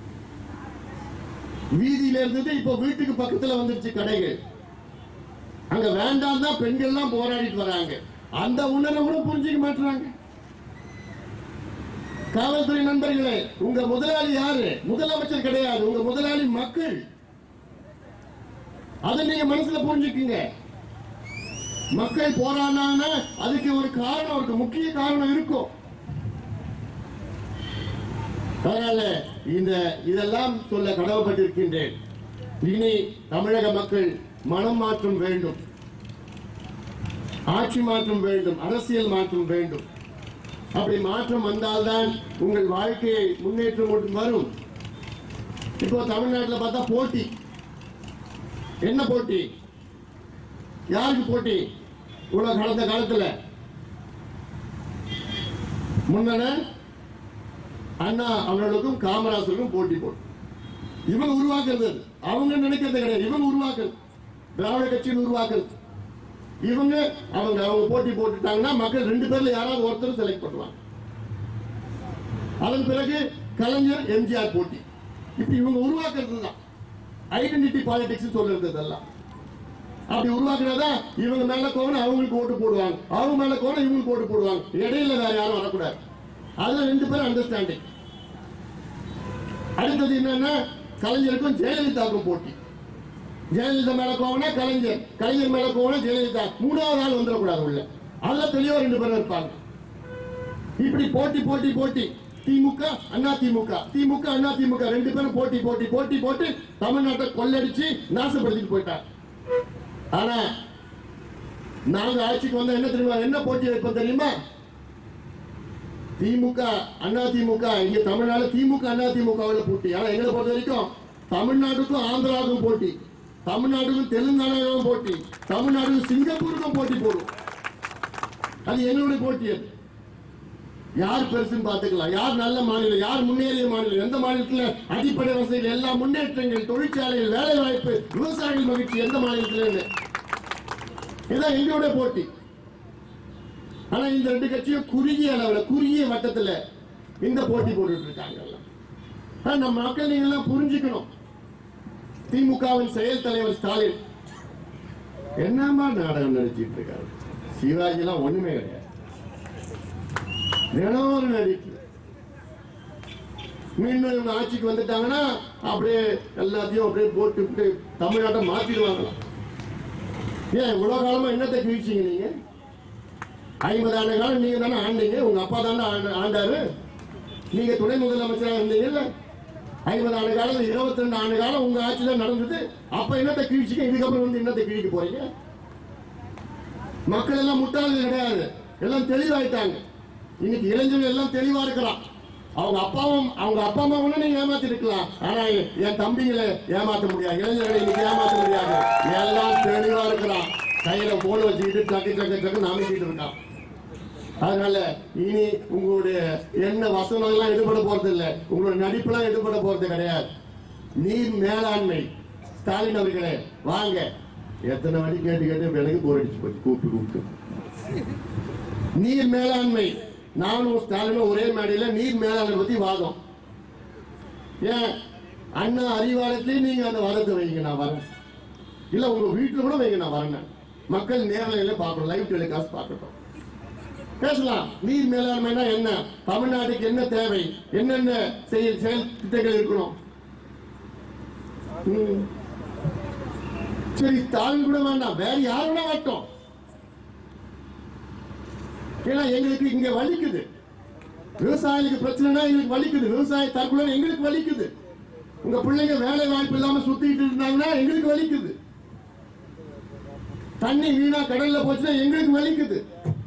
வீதியில இருந்தது இப்போ வீட்டுக்கு பக்கத்துல வந்துருச்சு கடைகள் அங்க வேண்டாம் தான் பெண்கள்லாம் போராடிட்டு வராங்க அந்த உணர்வை கூட புரிஞ்சுக்க மாட்டாங்க காவல்துறை நண்பர்களே உங்க முதலாளி யாரு முதலமைச்சர் கிடையாது உங்க முதலாளி மக்கள் அதை நீங்க மனசுல புரிஞ்சுக்குங்க மக்கள் போராடினாங்கன்னா அதுக்கு ஒரு காரணம் இருக்கு முக்கிய காரணம் இருக்கும் அதனால இந்த இதெல்லாம் சொல்ல கடமைப்பட்டிருக்கின்றேன் இனி தமிழக மக்கள் மனம் மாற்றம் வேண்டும் ஆட்சி மாற்றம் வேண்டும் அரசியல் மாற்றம் வேண்டும் அப்படி மாற்றம் வந்தால்தான் உங்கள் வாழ்க்கையை முன்னேற்றம் மட்டும் வரும் இப்போ தமிழ்நாட்டில் பார்த்தா போட்டி என்ன போட்டி யாருக்கு போட்டி இவ்வளவு கடந்த காலத்துல முன்னன அண்ணா அவர்களுக்கும் காமராசருக்கும் போட்டி போட்டு இவங்க உருவாக்குறது அது. அவங்க நினைக்கிறது கிடையாது இவங்க உருவாக்குறது திராவிட கட்சியின் உருவாக்குறது இவங்க அவங்க அவங்க போட்டி போட்டுட்டாங்கன்னா மக்கள் ரெண்டு பேர்ல யாராவது ஒருத்தர் செலக்ட் பண்ணுவாங்க அதன் பிறகு கலைஞர் எம்ஜிஆர் போட்டி இப்படி இவங்க உருவாக்குறது தான் ஐடென்டிட்டி பாலிடிக்ஸ் சொல்றது இதெல்லாம் அப்படி உருவாக்குறதா இவங்க மேல கோவம் அவங்களுக்கு ஓட்டு போடுவாங்க அவங்க மேல கோவம் இவங்களுக்கு ஓட்டு போடுவாங்க இடையில வேற யாரும் வரக்கூடாது அதுல ரெண்டு பேரும் அண்டர்ஸ்டாண்டிங் அடுத்தது என்னன்னா கலைஞருக்கும் ஜெயலலிதாவுக்கும் போட்டி ஜெயலலிதா மேல கோவம்னா கலைஞர் கலைஞர் மேல கோவம்னா ஜெயலலிதா மூணாவது ஆள் வந்துடக்கூடாது உள்ள அதுல தெளிவா ரெண்டு பேரும் இருப்பாங்க இப்படி போட்டி போட்டி போட்டி திமுக அண்ணா திமுக திமுக அண்ணா திமுக ரெண்டு பேரும் போட்டி போட்டி போட்டி போட்டு தமிழ்நாட்டை கொள்ளடிச்சு நாசப்படுத்திட்டு போயிட்டாங்க ஆனா நாங்க ஆட்சிக்கு வந்தா என்ன தெரியுமா என்ன போட்டி வைப்போம் தெரியுமா திமுக அண்ணா திமுக இங்க தமிழ்நாடு திமுக அண்ணா திமுகவில் போட்டி ஆனா எங்களை பொறுத்த வரைக்கும் தமிழ்நாட்டுக்கும் ஆந்திராவுக்கும் போட்டி தமிழ்நாட்டுக்கும் தெலுங்கானாவுக்கும் போட்டி தமிழ்நாட்டுக்கும் சிங்கப்பூருக்கும் போட்டி போடும் அது எங்களுடைய போட்டி அது யார் பெருசுன்னு பார்த்துக்கலாம் யார் நல்ல மாநிலம் யார் முன்னேறிய மாநிலம் எந்த மாநிலத்துல அடிப்படை வசதிகள் எல்லா முன்னேற்றங்கள் தொழிற்சாலைகள் வேலை வாய்ப்பு விவசாயிகள் மகிழ்ச்சி எந்த மாநிலத்துல இருந்து இதுதான் எங்களுடைய போட்டி ஆனா இந்த ரெண்டு கட்சியும் குறுகிய அளவுல குறுகிய வட்டத்துல இந்த போட்டி போட்டுட்டு இருக்காங்க எல்லாம். ஆனா நம்ம மக்கள் நீங்க எல்லாம் புரிஞ்சுக்கணும் திமுகவின் செயல் தலைவர் ஸ்டாலின் என்னமா நாடகம் நடிச்சிட்டு இருக்காரு சிவாஜி எல்லாம் ஒண்ணுமே கிடையாது தினம் ஒரு நடிப்பு மீண்டும் இவங்க ஆட்சிக்கு வந்துட்டாங்கன்னா அப்படியே எல்லாத்தையும் அப்படியே போட்டு தமிழ்நாட்டை மாத்திடுவாங்களாம் ஏன் இவ்வளவு காலமா என்னத்தை கிழிச்சீங்க நீங்க ஐம்பது ஆண்டு காலம் நீங்க தானே ஆண்டீங்க உங்க அப்பா தானே ஆண்ட- ஆண்டாரு நீங்க துணை முதலமைச்சராக இருந்தீங்கல்ல ஐம்பது ஆண்டு காலம் இருபத்தி ரெண்டு ஆண்டு காலம் உங்க ஆட்சியில நடந்தது அப்ப என்னத்தை கிழிச்சிக்க இதுக்கப்புறம் வந்து என்னத்தை கிழிக்க போறீங்க மக்கள் எல்லாம் முட்டாள்கள் கிடையாது எல்லாம் தெளிவாயிட்டாங்க இன்னைக்கு இளைஞர்கள் எல்லாம் தெளிவா இருக்கிறான் அவங்க அப்பாவும் அவங்க அப்பா அம்மாவும் நீங்க ஏமாத்தி இருக்கலாம் ஆனா என் தம்பிகளை ஏமாத்த முடியாது இளைஞர்களை இன்னைக்கு ஏமாத்த முடியாது எல்லாம் தெளிவா இருக்கிறான் கையில போன் வச்சுக்கிட்டு டக்கு டக்கு டக்கு நாமிக்கிட்டு இருக்கான் அதனால இனி உங்களுடைய என்ன வசனம் எல்லாம் ஈடுபட போறது இல்ல உங்களுடைய நடிப்புலாம் ஈடுபட போறது கிடையாது நீர் மேலாண்மை ஸ்டாலின் அவர்களே வாங்க எத்தனை வாட்டி கேட்டு கேட்டு இப்ப எனக்கு போர் அடிச்சு போச்சு கூப்பிட்டு கூப்பிட்டு நீர் மேலாண்மை நானும் ஸ்டாலினும் ஒரே மேடையில நீர் மேலாண்மை பத்தி வாதம் ஏன் அண்ணா அறிவாலயத்திலேயே நீங்க அந்த வாதத்தை வைங்க நான் வரேன் இல்ல உங்க வீட்டுல கூட வைங்க நான் வரேன் மக்கள் நேரலையில பார்க்கணும் லைவ் டெலிகாஸ்ட் பார்க்கட்டும் பேசலாம் நீர் மேலாண்மைனா என்ன தமிழ்நாட்டுக்கு என்ன தேவை என்னென்ன செயல் செயல் திட்டங்கள் இருக்கணும் ம். சரி ஸ்டாலின் கூட வேண்டாம் வேற யார் வேணா வரட்டும் ஏன்னா எங்களுக்கு இங்க வலிக்குது விவசாயிகளுக்கு பிரச்சனைனா எங்களுக்கு வலிக்குது விவசாய தற்கொலை எங்களுக்கு வலிக்குது உங்க பிள்ளைங்க வேலை வாய்ப்பு இல்லாம சுத்திட்டு இருந்தாங்கன்னா எங்களுக்கு வலிக்குது தண்ணி வீணா கடல்ல போச்சுன்னா எங்களுக்கு வலிக்குது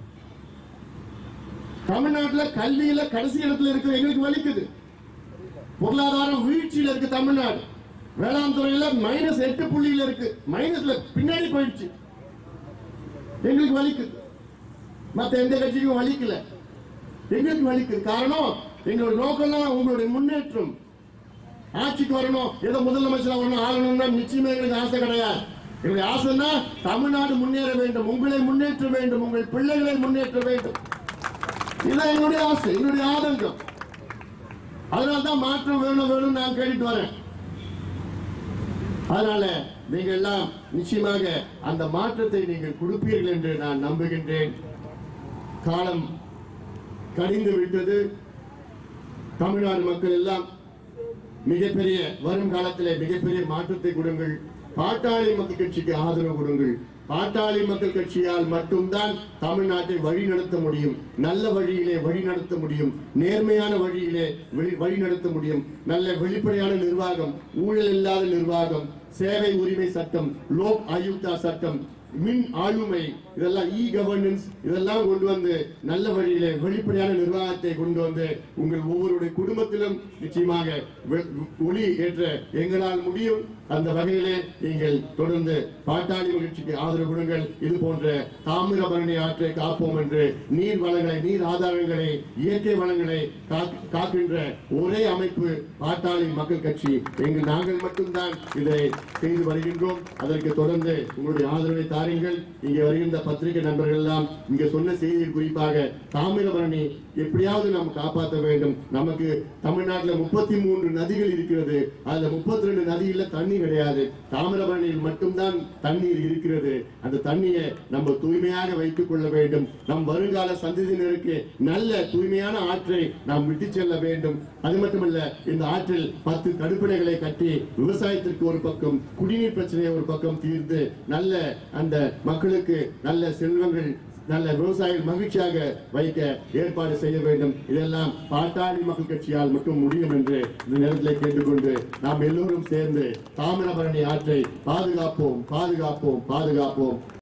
தமிழ்நாட்டுல கல்வியில கடைசி இடத்துல இருக்கிற எங்களுக்கு வலிக்குது பொருளாதாரம் வீழ்ச்சியில இருக்கு தமிழ்நாடு வேளாண் துறையில மைனஸ் எட்டு புள்ளியில இருக்கு மைனஸ்ல பின்னாடி போயிடுச்சு எங்களுக்கு வலிக்குது மத்த எந்த கட்சிக்கும் வலிக்கல எங்களுக்கு வலிக்குது காரணம் எங்களோட நோக்கம்லாம் உங்களுடைய முன்னேற்றம் ஆட்சிக்கு வரணும் ஏதோ முதலமைச்சர் வரணும் ஆகணும்னா நிச்சயமா எங்களுக்கு ஆசை கிடையாது எங்களுடைய ஆசைன்னா தமிழ்நாடு முன்னேற வேண்டும் உங்களை முன்னேற்ற வேண்டும் உங்கள் பிள்ளைகளை முன்னேற்ற வேண்டும் இதுதான் என்னுடைய ஆசை என்னுடைய ஆதங்கம் அதனால தான் மாற்றம் வேணும் வேணும் நான் கேட்டுட்டு வரேன் அதனால நீங்கள் எல்லாம் நிச்சயமாக அந்த மாற்றத்தை நீங்கள் கொடுப்பீர்கள் என்று நான் நம்புகின்றேன் காலம் கடிந்து விட்டது தமிழ்நாடு மக்கள் எல்லாம் மிகப்பெரிய வரும் காலத்திலே மிகப்பெரிய மாற்றத்தை கொடுங்கள் பாட்டாளி மக்கள் கட்சிக்கு ஆதரவு கொடுங்கள் பாட்டாளி மக்கள் கட்சியால் மட்டும்தான் தமிழ்நாட்டை வழி நடத்த முடியும் நல்ல வழியிலே வழி நடத்த முடியும் நேர்மையான வழியிலே வெளி- வழி நடத்த முடியும் நல்ல வெளிப்படையான நிர்வாகம் ஊழல் இல்லாத நிர்வாகம் சேவை உரிமை சட்டம் லோக் ஆயுக்தா சட்டம் மின் ஆளுமை இதெல்லாம் இ கவர்னன்ஸ் இதெல்லாம் கொண்டு வந்து நல்ல வழியிலே வெளிப்படையான நிர்வாகத்தை கொண்டு வந்து உங்கள் ஒவ்வொருடைய குடும்பத்திலும் நிச்சயமாக வெ- ஒளி ஏற்ற எங்களால் முடியும் அந்த வகையிலே நீங்கள் தொடர்ந்து பாட்டாளி மகிழ்ச்சிக்கு ஆதரவு கொடுங்கள் இது போன்ற தாமிரபரணி ஆற்றை காப்போம் என்று நீர் வளங்களை நீர் ஆதாரங்களை இயற்கை வளங்களை காக்- காக்கின்ற ஒரே அமைப்பு பாட்டாளி மக்கள் கட்சி எங்கள் நாங்கள் மட்டும்தான் இதை செய்து வருகின்றோம் அதற்கு தொடர்ந்து உங்களுடைய ஆதரவை தாருங்கள் இங்கே வருகின்ற பத்திரிகை நண்பர்கள் எல்லாம் இங்க சொன்ன செய்தியில் குறிப்பாக தாமிரபரணி எப்படியாவது நாம் காப்பாற்ற வேண்டும் நமக்கு தமிழ்நாட்டில் முப்பத்தி மூன்று நதிகள் இருக்கிறது அதுல முப்பத்தி ரெண்டு நதியில தண்ணி கிடையாது தாமிரபரணியில் மட்டும்தான் தண்ணீர் இருக்கிறது அந்த தண்ணியை நம்ம தூய்மையாக வைத்துக் கொள்ள வேண்டும் நம் வருங்கால சந்ததியினருக்கு நல்ல தூய்மையான ஆற்றை நாம் விட்டு செல்ல வேண்டும் அது மட்டுமல்ல இந்த ஆற்றில் பத்து தடுப்பணைகளை கட்டி விவசாயத்திற்கு ஒரு பக்கம் குடிநீர் பிரச்சனையை ஒரு பக்கம் தீர்த்து நல்ல அந்த மக்களுக்கு நல்ல செல்வங்கள் நல்ல விவசாயிகள் மகிழ்ச்சியாக வைக்க ஏற்பாடு செய்ய வேண்டும் இதெல்லாம் பாட்டாளி மக்கள் கட்சியால் மட்டும் முடியும் என்று இந்த நேரத்தில் கேட்டுக்கொண்டு நாம் எல்லோரும் சேர்ந்து தாமிரபரணி ஆற்றை பாதுகாப்போம் பாதுகாப்போம் பாதுகாப்போம்